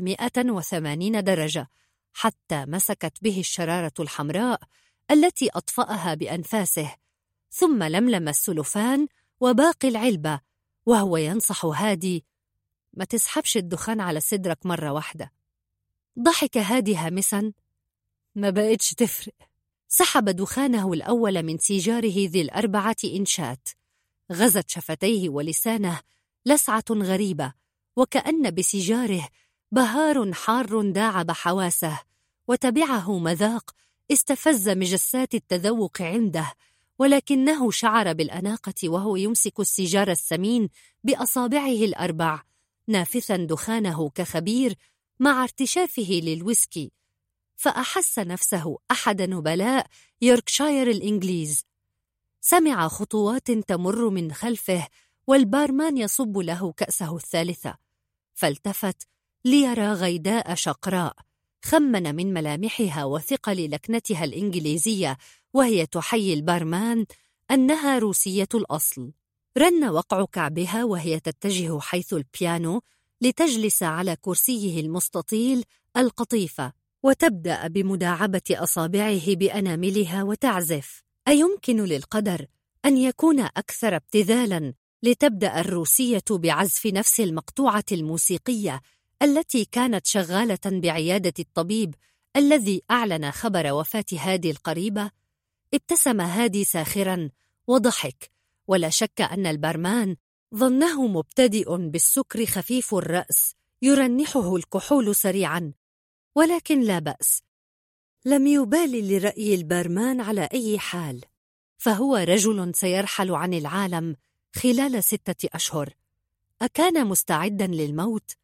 S1: 180 درجة حتى مسكت به الشرارة الحمراء التي أطفأها بأنفاسه ثم لملم السلفان وباقي العلبة وهو ينصح هادي ما تسحبش الدخان على صدرك مرة واحدة ضحك هادي هامسا ما بقتش تفرق سحب دخانه الأول من سيجاره ذي الأربعة إنشات غزت شفتيه ولسانه لسعة غريبة وكأن بسيجاره بهار حار داعب حواسه وتبعه مذاق استفز مجسات التذوق عنده ولكنه شعر بالأناقة وهو يمسك السيجار السمين بأصابعه الأربع نافثا دخانه كخبير مع ارتشافه للويسكي فأحس نفسه أحد نبلاء يوركشاير الإنجليز سمع خطوات تمر من خلفه والبارمان يصب له كأسه الثالثة فالتفت ليرى غيداء شقراء خمن من ملامحها وثقل لكنتها الإنجليزية وهي تحيي البارمان أنها روسية الأصل رن وقع كعبها وهي تتجه حيث البيانو لتجلس على كرسيه المستطيل القطيفة وتبدأ بمداعبة أصابعه بأناملها وتعزف أيمكن للقدر أن يكون أكثر ابتذالاً لتبدأ الروسية بعزف نفس المقطوعة الموسيقية التي كانت شغالة بعيادة الطبيب الذي أعلن خبر وفاة هادي القريبة؟ ابتسم هادي ساخراً وضحك ولا شك أن البرمان ظنه مبتدئ بالسكر خفيف الرأس يرنحه الكحول سريعاً ولكن لا بأس لم يبال لرأي البرمان على أي حال فهو رجل سيرحل عن العالم خلال ستة أشهر أكان مستعدا للموت؟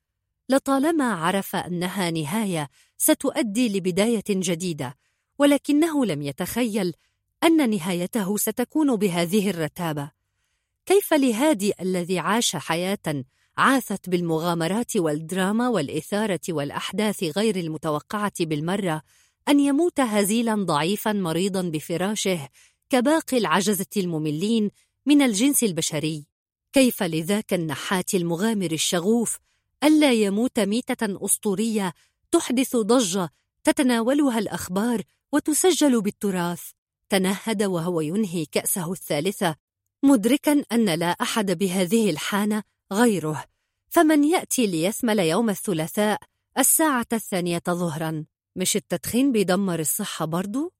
S1: لطالما عرف أنها نهاية ستؤدي لبداية جديدة ولكنه لم يتخيل أن نهايته ستكون بهذه الرتابة كيف لهادي الذي عاش حياة عاثت بالمغامرات والدراما والإثارة والأحداث غير المتوقعة بالمرة أن يموت هزيلا ضعيفا مريضا بفراشه كباقي العجزة المملين من الجنس البشري كيف لذاك النحات المغامر الشغوف ألا يموت ميتة أسطورية تحدث ضجة تتناولها الأخبار وتسجل بالتراث تنهد وهو ينهي كأسه الثالثة مدركا أن لا أحد بهذه الحانة غيره فمن يأتي ليثمل يوم الثلاثاء الساعة الثانية ظهرا مش التدخين بيدمر الصحة برضو؟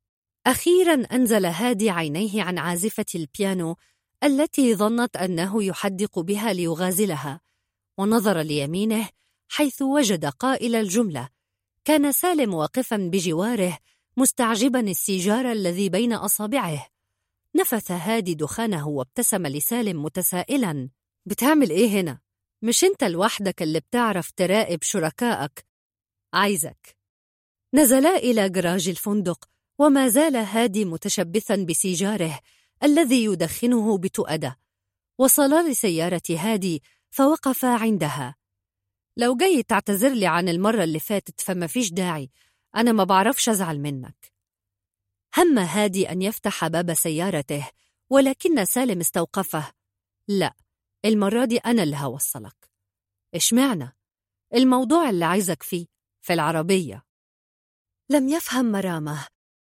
S1: أخيرا أنزل هادي عينيه عن عازفة البيانو التي ظنت أنه يحدق بها ليغازلها ونظر ليمينه حيث وجد قائل الجملة كان سالم واقفا بجواره مستعجبا السيجار الذي بين أصابعه نفث هادي دخانه وابتسم لسالم متسائلا بتعمل إيه هنا؟ مش أنت لوحدك اللي بتعرف تراقب شركائك عايزك نزلا إلى جراج الفندق وما زال هادي متشبثا بسيجاره الذي يدخنه بتؤدة وصلا لسيارة هادي فوقفا عندها لو جاي تعتذر لي عن المرة اللي فاتت فما فيش داعي أنا ما بعرفش أزعل منك هم هادي أن يفتح باب سيارته ولكن سالم استوقفه لا المرة دي أنا اللي هوصلك إشمعنى؟ الموضوع اللي عايزك فيه في العربية لم يفهم مرامه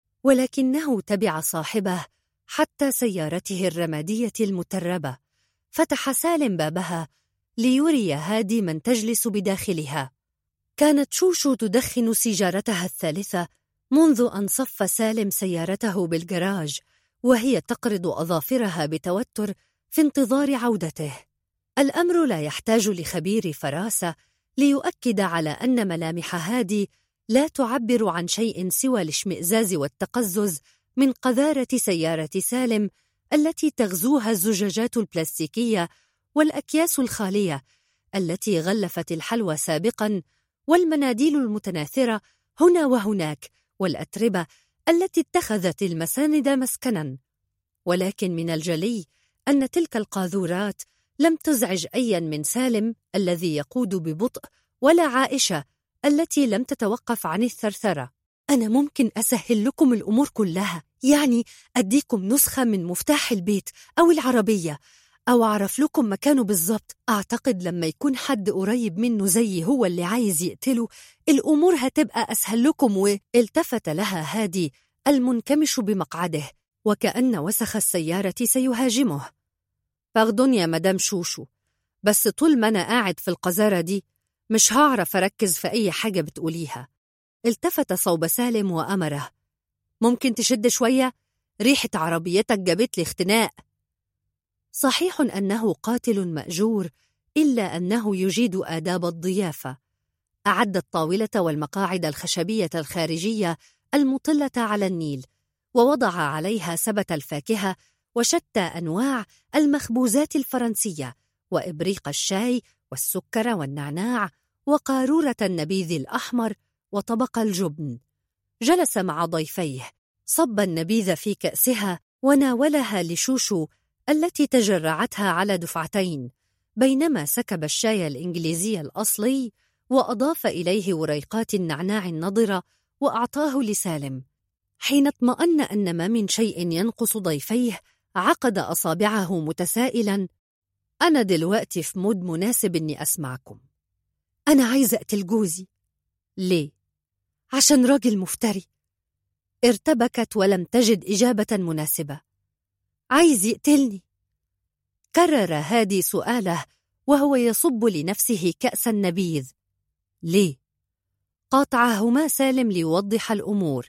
S1: ولكنه تبع صاحبه حتى سيارته الرمادية المتربة فتح سالم بابها ليري هادي من تجلس بداخلها كانت شوشو تدخن سيجارتها الثالثة منذ أن صف سالم سيارته بالجراج وهي تقرض أظافرها بتوتر في انتظار عودته الأمر لا يحتاج لخبير فراسة ليؤكد على أن ملامح هادي لا تعبر عن شيء سوى الاشمئزاز والتقزز من قذارة سيارة سالم التي تغزوها الزجاجات البلاستيكية والأكياس الخالية التي غلفت الحلوى سابقاً والمناديل المتناثرة هنا وهناك والأتربة التي اتخذت المساند مسكناً ولكن من الجلي أن تلك القاذورات لم تزعج أيا من سالم الذي يقود ببطء ولا عائشة التي لم تتوقف عن الثرثرة أنا ممكن أسهل لكم الأمور كلها يعني أديكم نسخة من مفتاح البيت أو العربية أو أعرف لكم مكانه بالظبط أعتقد لما يكون حد قريب منه زي هو اللي عايز يقتله الأمور هتبقى أسهل لكم والتفت لها هادي المنكمش بمقعده وكأن وسخ السيارة سيهاجمه باخدون يا مدام شوشو بس طول ما أنا قاعد في القذارة دي مش هعرف أركز في أي حاجة بتقوليها التفت صوب سالم وأمره ممكن تشد شوية؟ ريحة عربيتك جابت لي اختناق صحيح أنه قاتل مأجور إلا أنه يجيد آداب الضيافة أعد الطاولة والمقاعد الخشبية الخارجية المطلة على النيل ووضع عليها سبت الفاكهة وشتى أنواع المخبوزات الفرنسية وإبريق الشاي والسكر والنعناع وقارورة النبيذ الأحمر وطبق الجبن جلس مع ضيفيه صب النبيذ في كأسها وناولها لشوشو التي تجرعتها على دفعتين بينما سكب الشاي الإنجليزي الأصلي وأضاف إليه وريقات النعناع النضرة وأعطاه لسالم حين اطمأن أن ما من شيء ينقص ضيفيه عقد أصابعه متسائلا أنا دلوقتي في مود مناسب إني أسمعكم أنا عايزة أقتل جوزي ليه؟ عشان راجل مفتري ارتبكت ولم تجد إجابة مناسبة عايز يقتلني كرر هادي سؤاله وهو يصب لنفسه كأس النبيذ ليه؟ قاطعهما سالم ليوضح الأمور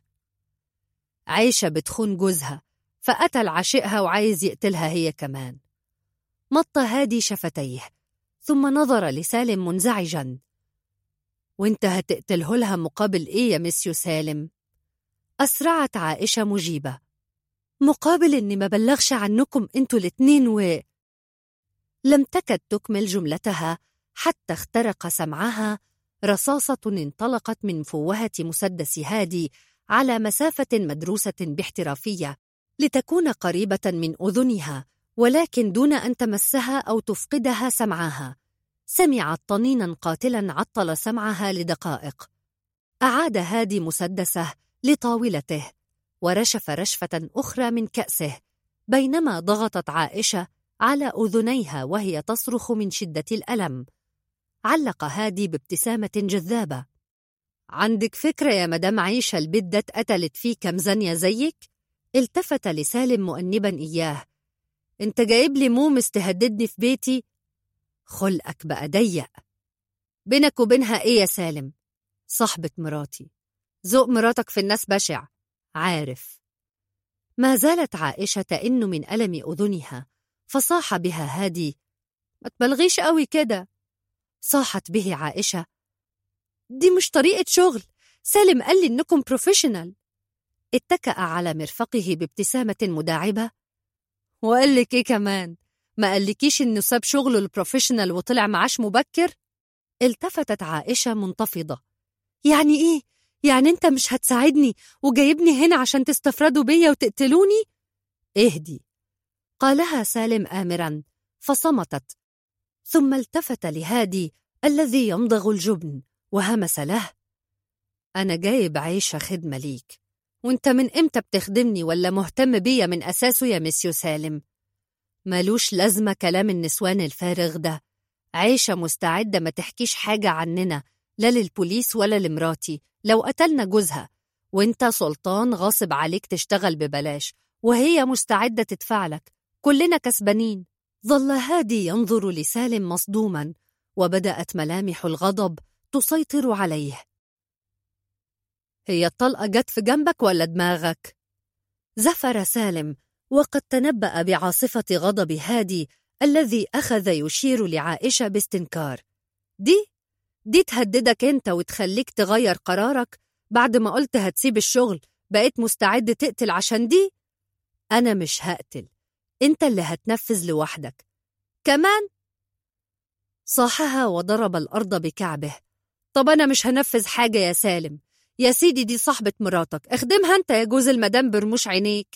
S1: عيشة بتخون جوزها فقتل عشقها وعايز يقتلها هي كمان مط هادي شفتيه ثم نظر لسالم منزعجا وانت هتقتله لها مقابل ايه يا مسيو سالم أسرعت عائشة مجيبة مقابل إني ما بلغش عنكم انتوا الاتنين و لم تكد تكمل جملتها حتى اخترق سمعها رصاصة انطلقت من فوهة مسدس هادي على مسافة مدروسة باحترافية لتكون قريبة من أذنها ولكن دون أن تمسها أو تفقدها سمعها سمعت طنينا قاتلا عطل سمعها لدقائق أعاد هادي مسدسه لطاولته ورشف رشفة أخرى من كأسه بينما ضغطت عائشة على أذنيها وهي تصرخ من شدة الألم علق هادي بابتسامة جذابة عندك فكرة يا مدام عيشة البيت ده اتقتلت فيه كم زانية زيك؟ التفت لسالم مؤنبا إياه انت جايب لي مومس تهددني في بيتي؟ خلقك بقى ضيق بينك وبينها ايه يا سالم؟ صاحبة مراتي ذوق مراتك في الناس بشع عارف ما زالت عائشة تئن من ألم أذنها فصاح بها هادي ما تبلغيش قوي كده صاحت به عائشة دي مش طريقة شغل سالم قال لي إنكم بروفيشنال اتكأ على مرفقه بابتسامة مداعبة وقال لك إيه كمان ما قالكيش إنه ساب شغله البروفيشنال وطلع معاش مبكر التفتت عائشة منتفضة يعني إيه؟ يعني أنت مش هتساعدني وجايبني هنا عشان تستفردوا بيا وتقتلوني؟ اهدي قالها سالم آمرا فصمتت ثم التفت لهادي الذي يمضغ الجبن وهمس له أنا جايب عيشة خدمة ليك وانت من امتى بتخدمني ولا مهتم بيا من أساسه يا مسيو سالم مالوش لازمة كلام النسوان الفارغ ده عيشة مستعدة ما تحكيش حاجة عننا لا للبوليس ولا لمراتي لو قتلنا جوزها وانت سلطان غاصب عليك تشتغل ببلاش وهي مستعدة تدفع لك كلنا كسبانين ظل هادي ينظر لسالم مصدوما وبدأت ملامح الغضب تسيطر عليه هي الطلقة جت في جنبك ولا دماغك؟ زفر سالم وقد تنبأ بعاصفة غضب هادي الذي أخذ يشير لعائشة باستنكار دي دي تهددك انت وتخليك تغير قرارك بعد ما قلت هتسيب الشغل بقيت مستعد تقتل عشان دي أنا مش هقتل انت اللي هتنفذ لوحدك كمان صاحها وضرب الأرض بكعبه طب أنا مش هنفذ حاجة يا سالم يا سيدي دي صاحبة مراتك اخدمها انت يا جوز المدام برموش عينيك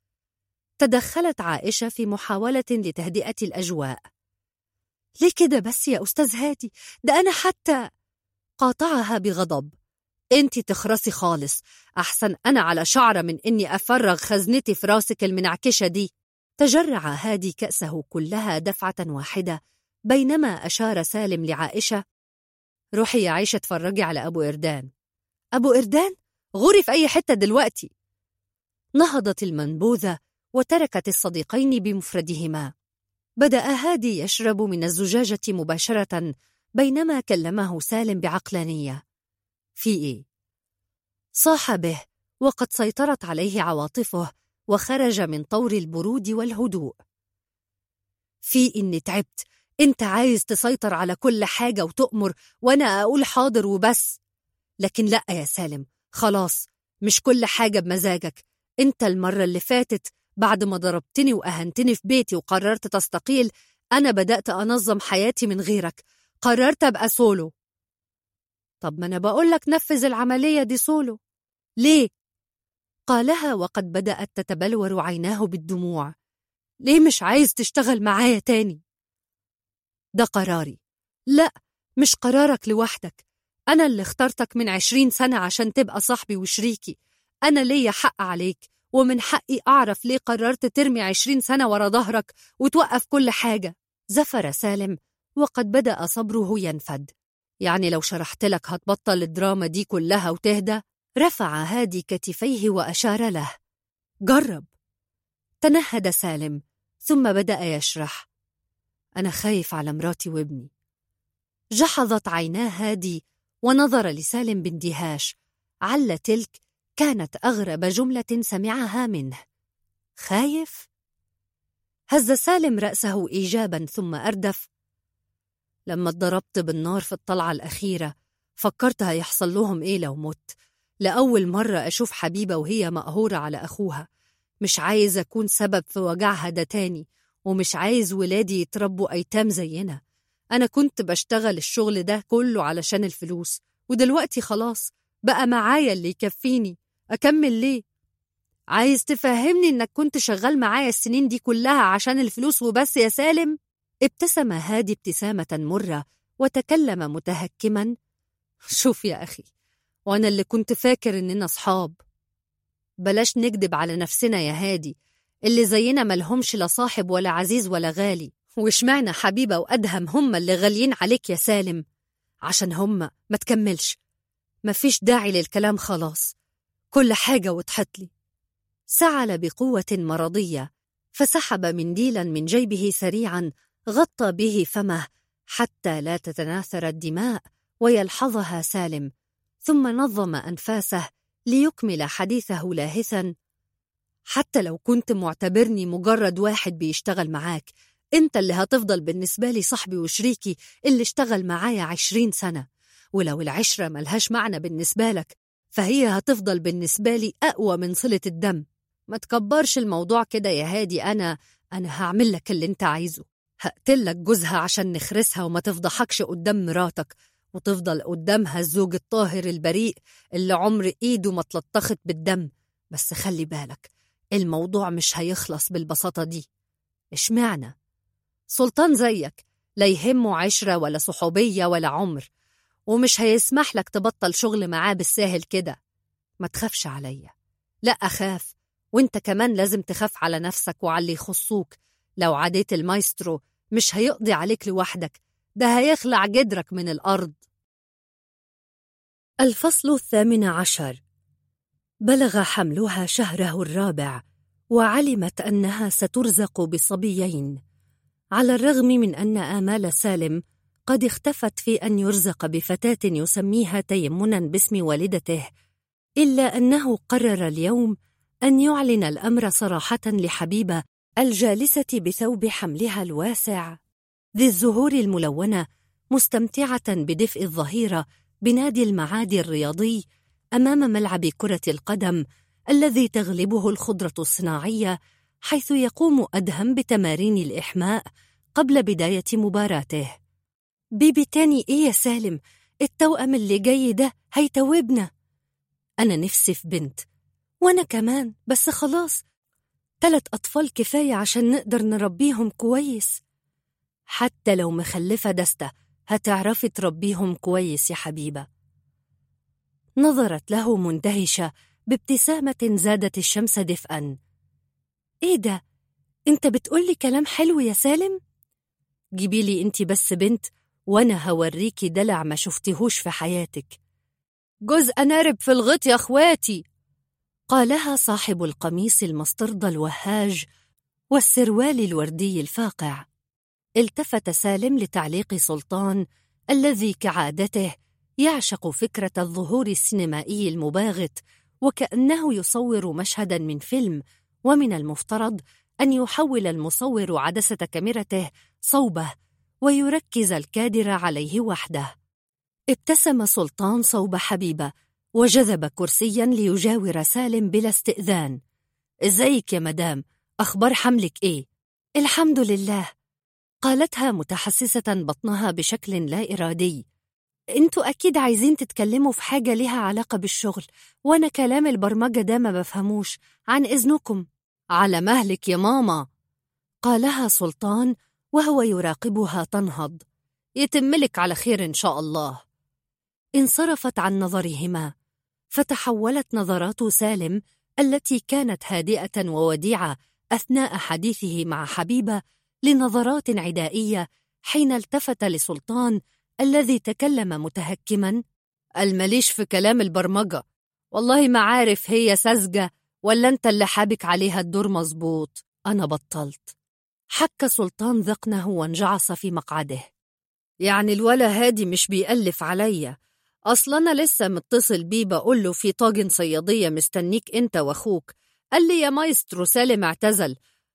S1: تدخلت عائشة في محاولة لتهدئة الأجواء ليه كده بس يا أستاذ هادي ده أنا حتى قاطعها بغضب انت تخرسي خالص أحسن أنا على شعرة من إني أفرغ خزنتي في راسك المنعكشة دي تجرع هادي كأسه كلها دفعة واحدة بينما أشار سالم لعائشة روحي يا عيشة اتفرجي على أبو إردان أبو إردان؟ غوري في أي حتة دلوقتي نهضت المنبوذة وتركت الصديقين بمفردهما بدأ هادي يشرب من الزجاجة مباشرة بينما كلمه سالم بعقلانية في إيه؟ صاح به وقد سيطرت عليه عواطفه وخرج من طور البرود والهدوء في إني تعبت أنت عايز تسيطر على كل حاجة وتؤمر وأنا أقول حاضر وبس لكن لأ يا سالم خلاص مش كل حاجة بمزاجك أنت المرة اللي فاتت بعد ما ضربتني وأهنتني في بيتي وقررت تستقيل أنا بدأت أنظم حياتي من غيرك قررت أبقى سولو طب ما أنا بقولك نفذ العملية دي سولو ليه؟ قالها وقد بدأت تتبلور عيناه بالدموع ليه مش عايز تشتغل معايا تاني؟ ده قراري لا مش قرارك لوحدك أنا اللي اخترتك من عشرين سنة عشان تبقى صاحبي وشريكي أنا ليا حق عليك ومن حقي أعرف ليه قررت ترمي عشرين سنة ورا ظهرك وتوقف كل حاجة زفر سالم وقد بدأ صبره ينفد يعني لو شرحت لك هتبطل الدراما دي كلها وتهدى رفع هادي كتفيه وأشار له جرب تنهد سالم ثم بدأ يشرح أنا خايف على مراتي وابني جحظت عيناه هادي ونظر لسالم باندهاش عل تلك كانت أغرب جملة سمعها منه خايف؟ هز سالم رأسه إيجابا ثم أردف لما اتضربت بالنار في الطلعة الأخيرة فكرت هيحصل لهم إيه لو مت لأول مرة أشوف حبيبة وهي مقهورة على أخوها مش عايز أكون سبب في وجعها ده تاني ومش عايز ولادي يتربوا أيتام زينا أنا كنت بشتغل الشغل ده كله علشان الفلوس ودلوقتي خلاص بقى معايا اللي يكفيني أكمل ليه؟ عايز تفهمني إنك كنت شغال معايا السنين دي كلها عشان الفلوس وبس يا سالم؟ ابتسم هادي ابتسامة مرة وتكلم متهكما شوف يا أخي وأنا اللي كنت فاكر إننا أصحاب بلاش نكدب على نفسنا يا هادي اللي زينا ملهمش لا صاحب ولا عزيز ولا غالي واشمعنى حبيبة وأدهم هم اللي غاليين عليك يا سالم عشان هم ما تكملش مفيش داعي للكلام خلاص كل حاجة وضحت لي سعل بقوة مرضية فسحب منديلا من جيبه سريعا غطى به فمه حتى لا تتناثر الدماء ويلحظها سالم ثم نظم أنفاسه ليكمل حديثه لاهثا حتى لو كنت معتبرني مجرد واحد بيشتغل معاك انت اللي هتفضل بالنسبة لي صاحبي وشريكي اللي اشتغل معايا عشرين سنة ولو العشرة ملهاش معنى بالنسبة لك فهي هتفضل بالنسبة لي أقوى من صلة الدم ما تكبرش الموضوع كده يا هادي أنا أنا هعمل لك اللي انت عايزه هقتلك جوزها عشان نخرسها وما تفضحكش قدام مراتك وتفضل قدامها الزوج الطاهر البريء اللي عمر ايده ما اتلطخت بالدم بس خلي بالك الموضوع مش هيخلص بالبساطة دي اشمعنى؟ سلطان زيك لا يهمه عشرة ولا صحوبية ولا عمر ومش هيسمح لك تبطل شغل معاه بالساهل كده ما تخافش عليا لا أخاف وانت كمان لازم تخاف على نفسك وعلى اللي يخصوك لو عديت المايسترو مش هيقضي عليك لوحدك ده هيخلع جدرك من الأرض الفصل الثامن عشر بلغ حملها شهره الرابع وعلمت أنها سترزق بصبيين على الرغم من أن آمال سالم قد اختفت في أن يرزق بفتاة يسميها تيمنا باسم والدته إلا أنه قرر اليوم أن يعلن الأمر صراحة لحبيبة الجالسة بثوب حملها الواسع ذي الزهور الملونة مستمتعة بدفء الظهيرة بنادي المعادي الرياضي أمام ملعب كرة القدم الذي تغلبه الخضرة الصناعية حيث يقوم أدهم بتمارين الإحماء قبل بداية مباراته بيبي تاني إيه يا سالم؟ التوأم اللي جاي ده هيتوبنا أنا نفسي في بنت وأنا كمان بس خلاص تلت أطفال كفاية عشان نقدر نربيهم كويس حتى لو مخلفة دستة هتعرفي تربيهم كويس يا حبيبة نظرت له مندهشة بابتسامة زادت الشمس دفئا ايه ده انت بتقولي كلام حلو يا سالم جيبيلي انت بس بنت وانا هوريكي دلع ما شفتهوش في حياتك جزء نارب في الغط يا اخواتي قالها صاحب القميص المسترضى الوهاج والسروال الوردي الفاقع التفت سالم لتعليق سلطان الذي كعادته يعشق فكره الظهور السينمائي المباغت وكانه يصور مشهدا من فيلم ومن المفترض ان يحول المصور عدسه كاميرته صوبه ويركز الكادر عليه وحده ابتسم سلطان صوب حبيبه وجذب كرسيا ليجاور سالم بلا استئذان ازيك يا مدام اخبار حملك ايه الحمد لله قالتها متحسسه بطنها بشكل لا ارادي انتوا اكيد عايزين تتكلموا في حاجه ليها علاقه بالشغل وانا كلام البرمجه ده ما بفهموش عن اذنكم على مهلك يا ماما قالها سلطان وهو يراقبها تنهض يتملك على خير ان شاء الله انصرفت عن نظرهما فتحولت نظرات سالم التي كانت هادئه ووديعه اثناء حديثه مع حبيبه لنظرات عدائيه حين التفت لسلطان الذي تكلم متهكما المليش في كلام البرمجه والله ما عارف هي ساذجه ولا انت اللي حابك عليها الدور مظبوط انا بطلت حك سلطان ذقنه وانجعص في مقعده يعني الولا هادي مش بيألف عليا أصل أنا لسه متصل بيه بقول له في طاجن صيادية مستنيك أنت وأخوك قال لي يا مايسترو سالم اعتزل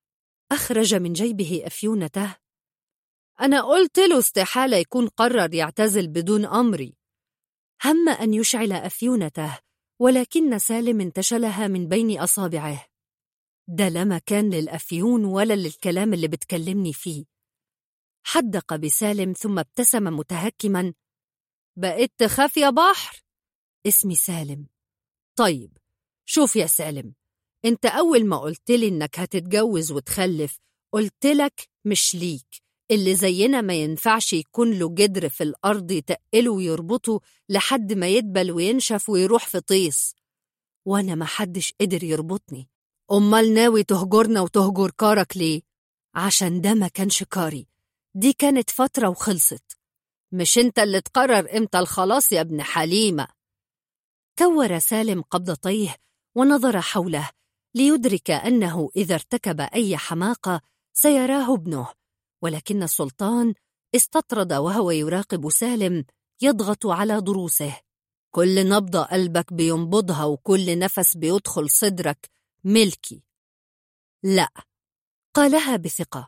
S1: أخرج من جيبه أفيونته أنا قلت له استحالة يكون قرر يعتزل بدون أمري هم أن يشعل أفيونته ولكن سالم انتشلها من بين أصابعه ده لا مكان للأفيون ولا للكلام اللي بتكلمني فيه حدق بسالم ثم ابتسم متهكما بقيت تخاف يا بحر اسمي سالم طيب شوف يا سالم انت أول ما قلت لي إنك هتتجوز وتخلف قلت لك مش ليك اللي زينا ما ينفعش يكون له جدر في الأرض يتقله ويربطه لحد ما يدبل وينشف ويروح في طيس وأنا ما حدش قدر يربطني أمال ناوي تهجرنا وتهجر كارك ليه؟ عشان ده ما كانش كاري دي كانت فترة وخلصت مش انت اللي تقرر امتى الخلاص يا ابن حليمة كور سالم قبضتيه ونظر حوله ليدرك أنه إذا ارتكب أي حماقة سيراه ابنه ولكن السلطان استطرد وهو يراقب سالم يضغط على ضروسه كل نبضة قلبك بينبضها وكل نفس بيدخل صدرك ملكي لا قالها بثقة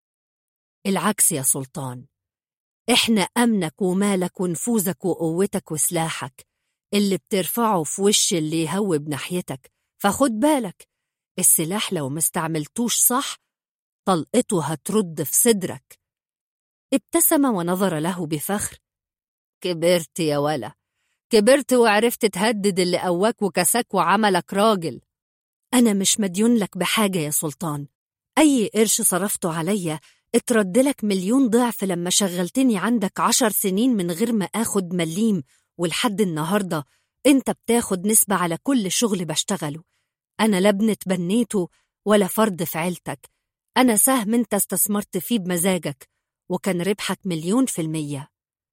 S1: العكس يا سلطان احنا أمنك ومالك ونفوذك وقوتك وسلاحك اللي بترفعه في وش اللي يهوب ناحيتك فخد بالك السلاح لو ما استعملتوش صح طلقته هترد في صدرك ابتسم ونظر له بفخر كبرت يا ولا كبرت وعرفت تهدد اللي قواك وكساك وعملك راجل أنا مش مديون لك بحاجة يا سلطان أي قرش صرفته عليا اترد لك مليون ضعف لما شغلتني عندك عشر سنين من غير ما آخد مليم ولحد النهاردة انت بتاخد نسبة على كل شغل بشتغله أنا لا ابن تبنيته ولا فرد في عيلتك أنا سهم انت استثمرت فيه بمزاجك وكان ربحك مليون في المية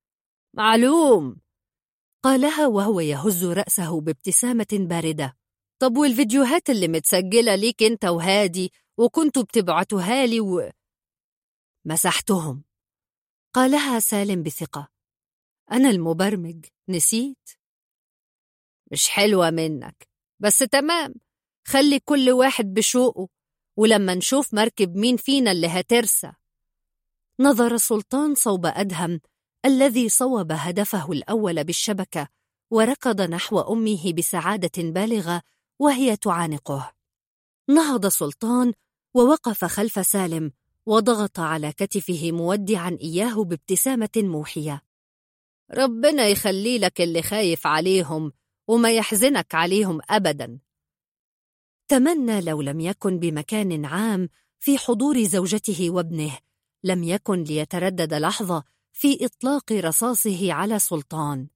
S1: معلوم قالها وهو يهز رأسه بابتسامة باردة طب والفيديوهات اللي متسجلة ليك انت وهادي وكنتوا بتبعتوها لي و... مسحتهم قالها سالم بثقة أنا المبرمج نسيت مش حلوة منك بس تمام خلي كل واحد بشوقه ولما نشوف مركب مين فينا اللي هترسى نظر السلطان صوب أدهم الذي صوب هدفه الأول بالشبكة وركض نحو أمه بسعادة بالغة وهي تعانقه نهض سلطان ووقف خلف سالم وضغط على كتفه مودعا إياه بابتسامة موحية ربنا يخلي لك اللي خايف عليهم وما يحزنك عليهم أبدا تمنى لو لم يكن بمكان عام في حضور زوجته وابنه لم يكن ليتردد لحظة في إطلاق رصاصه على سلطان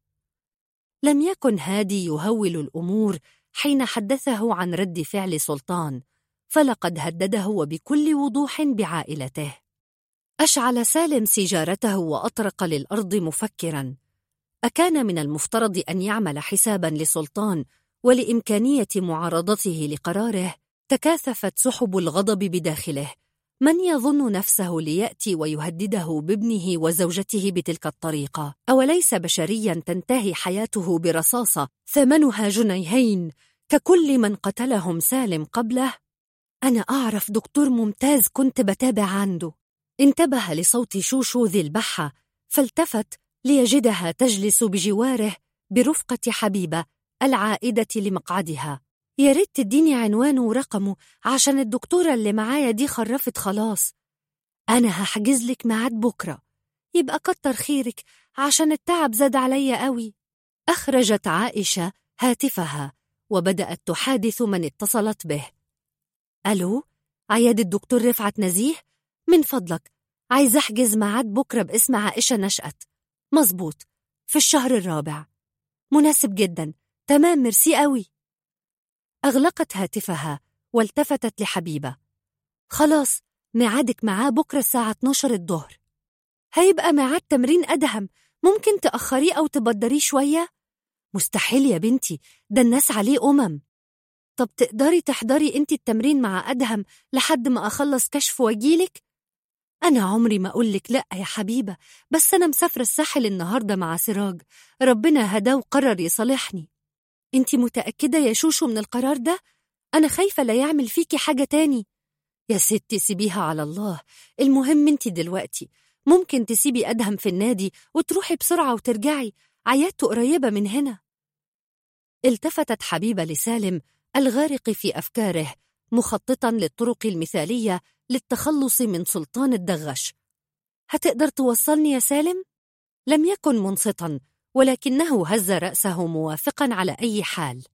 S1: لم يكن هادي يهول الأمور حين حدثه عن رد فعل سلطان فلقد هدده وبكل وضوح بعائلته أشعل سالم سيجارته وأطرق للأرض مفكرا أكان من المفترض أن يعمل حسابا لسلطان ولإمكانية معارضته لقراره تكاثفت سحب الغضب بداخله من يظن نفسه ليأتي ويهدده بابنه وزوجته بتلك الطريقة؟ أوليس بشريا تنتهي حياته برصاصة ثمنها جنيهين ككل من قتلهم سالم قبله؟ أنا أعرف دكتور ممتاز كنت بتابع عنده انتبه لصوت شوشو ذي البحة فالتفت ليجدها تجلس بجواره برفقة حبيبة العائدة لمقعدها يا ريت تديني عنوانه ورقمه عشان الدكتورة اللي معايا دي خرفت خلاص أنا هحجز لك ميعاد بكرة يبقى كتر خيرك عشان التعب زاد عليا قوي أخرجت عائشة هاتفها وبدأت تحادث من اتصلت به ألو عيادة الدكتور رفعت نزيه من فضلك عايز أحجز ميعاد بكرة باسم عائشة نشأت مظبوط في الشهر الرابع مناسب جدا تمام ميرسي قوي أغلقت هاتفها والتفتت لحبيبة خلاص ميعادك معاه بكرة الساعة 12 الظهر هيبقى ميعاد تمرين أدهم ممكن تأخريه أو تبدريه شوية؟ مستحيل يا بنتي ده الناس عليه أمم طب تقدري تحضري انت التمرين مع أدهم لحد ما أخلص كشف واجيلك؟ أنا عمري ما أقولك لأ يا حبيبة بس أنا مسافرة الساحل النهاردة مع سراج ربنا هداه وقرر يصالحني انت متأكدة يا شوشو من القرار ده؟ أنا خايفة لا يعمل فيكي حاجة تاني يا ستي سيبيها على الله المهم انت دلوقتي ممكن تسيبي أدهم في النادي وتروحي بسرعة وترجعي عيادته قريبة من هنا التفتت حبيبة لسالم الغارق في أفكاره مخططا للطرق المثالية للتخلص من سلطان الدغش هتقدر توصلني يا سالم؟ لم يكن منصتا ولكنه هز رأسه موافقا على أي حال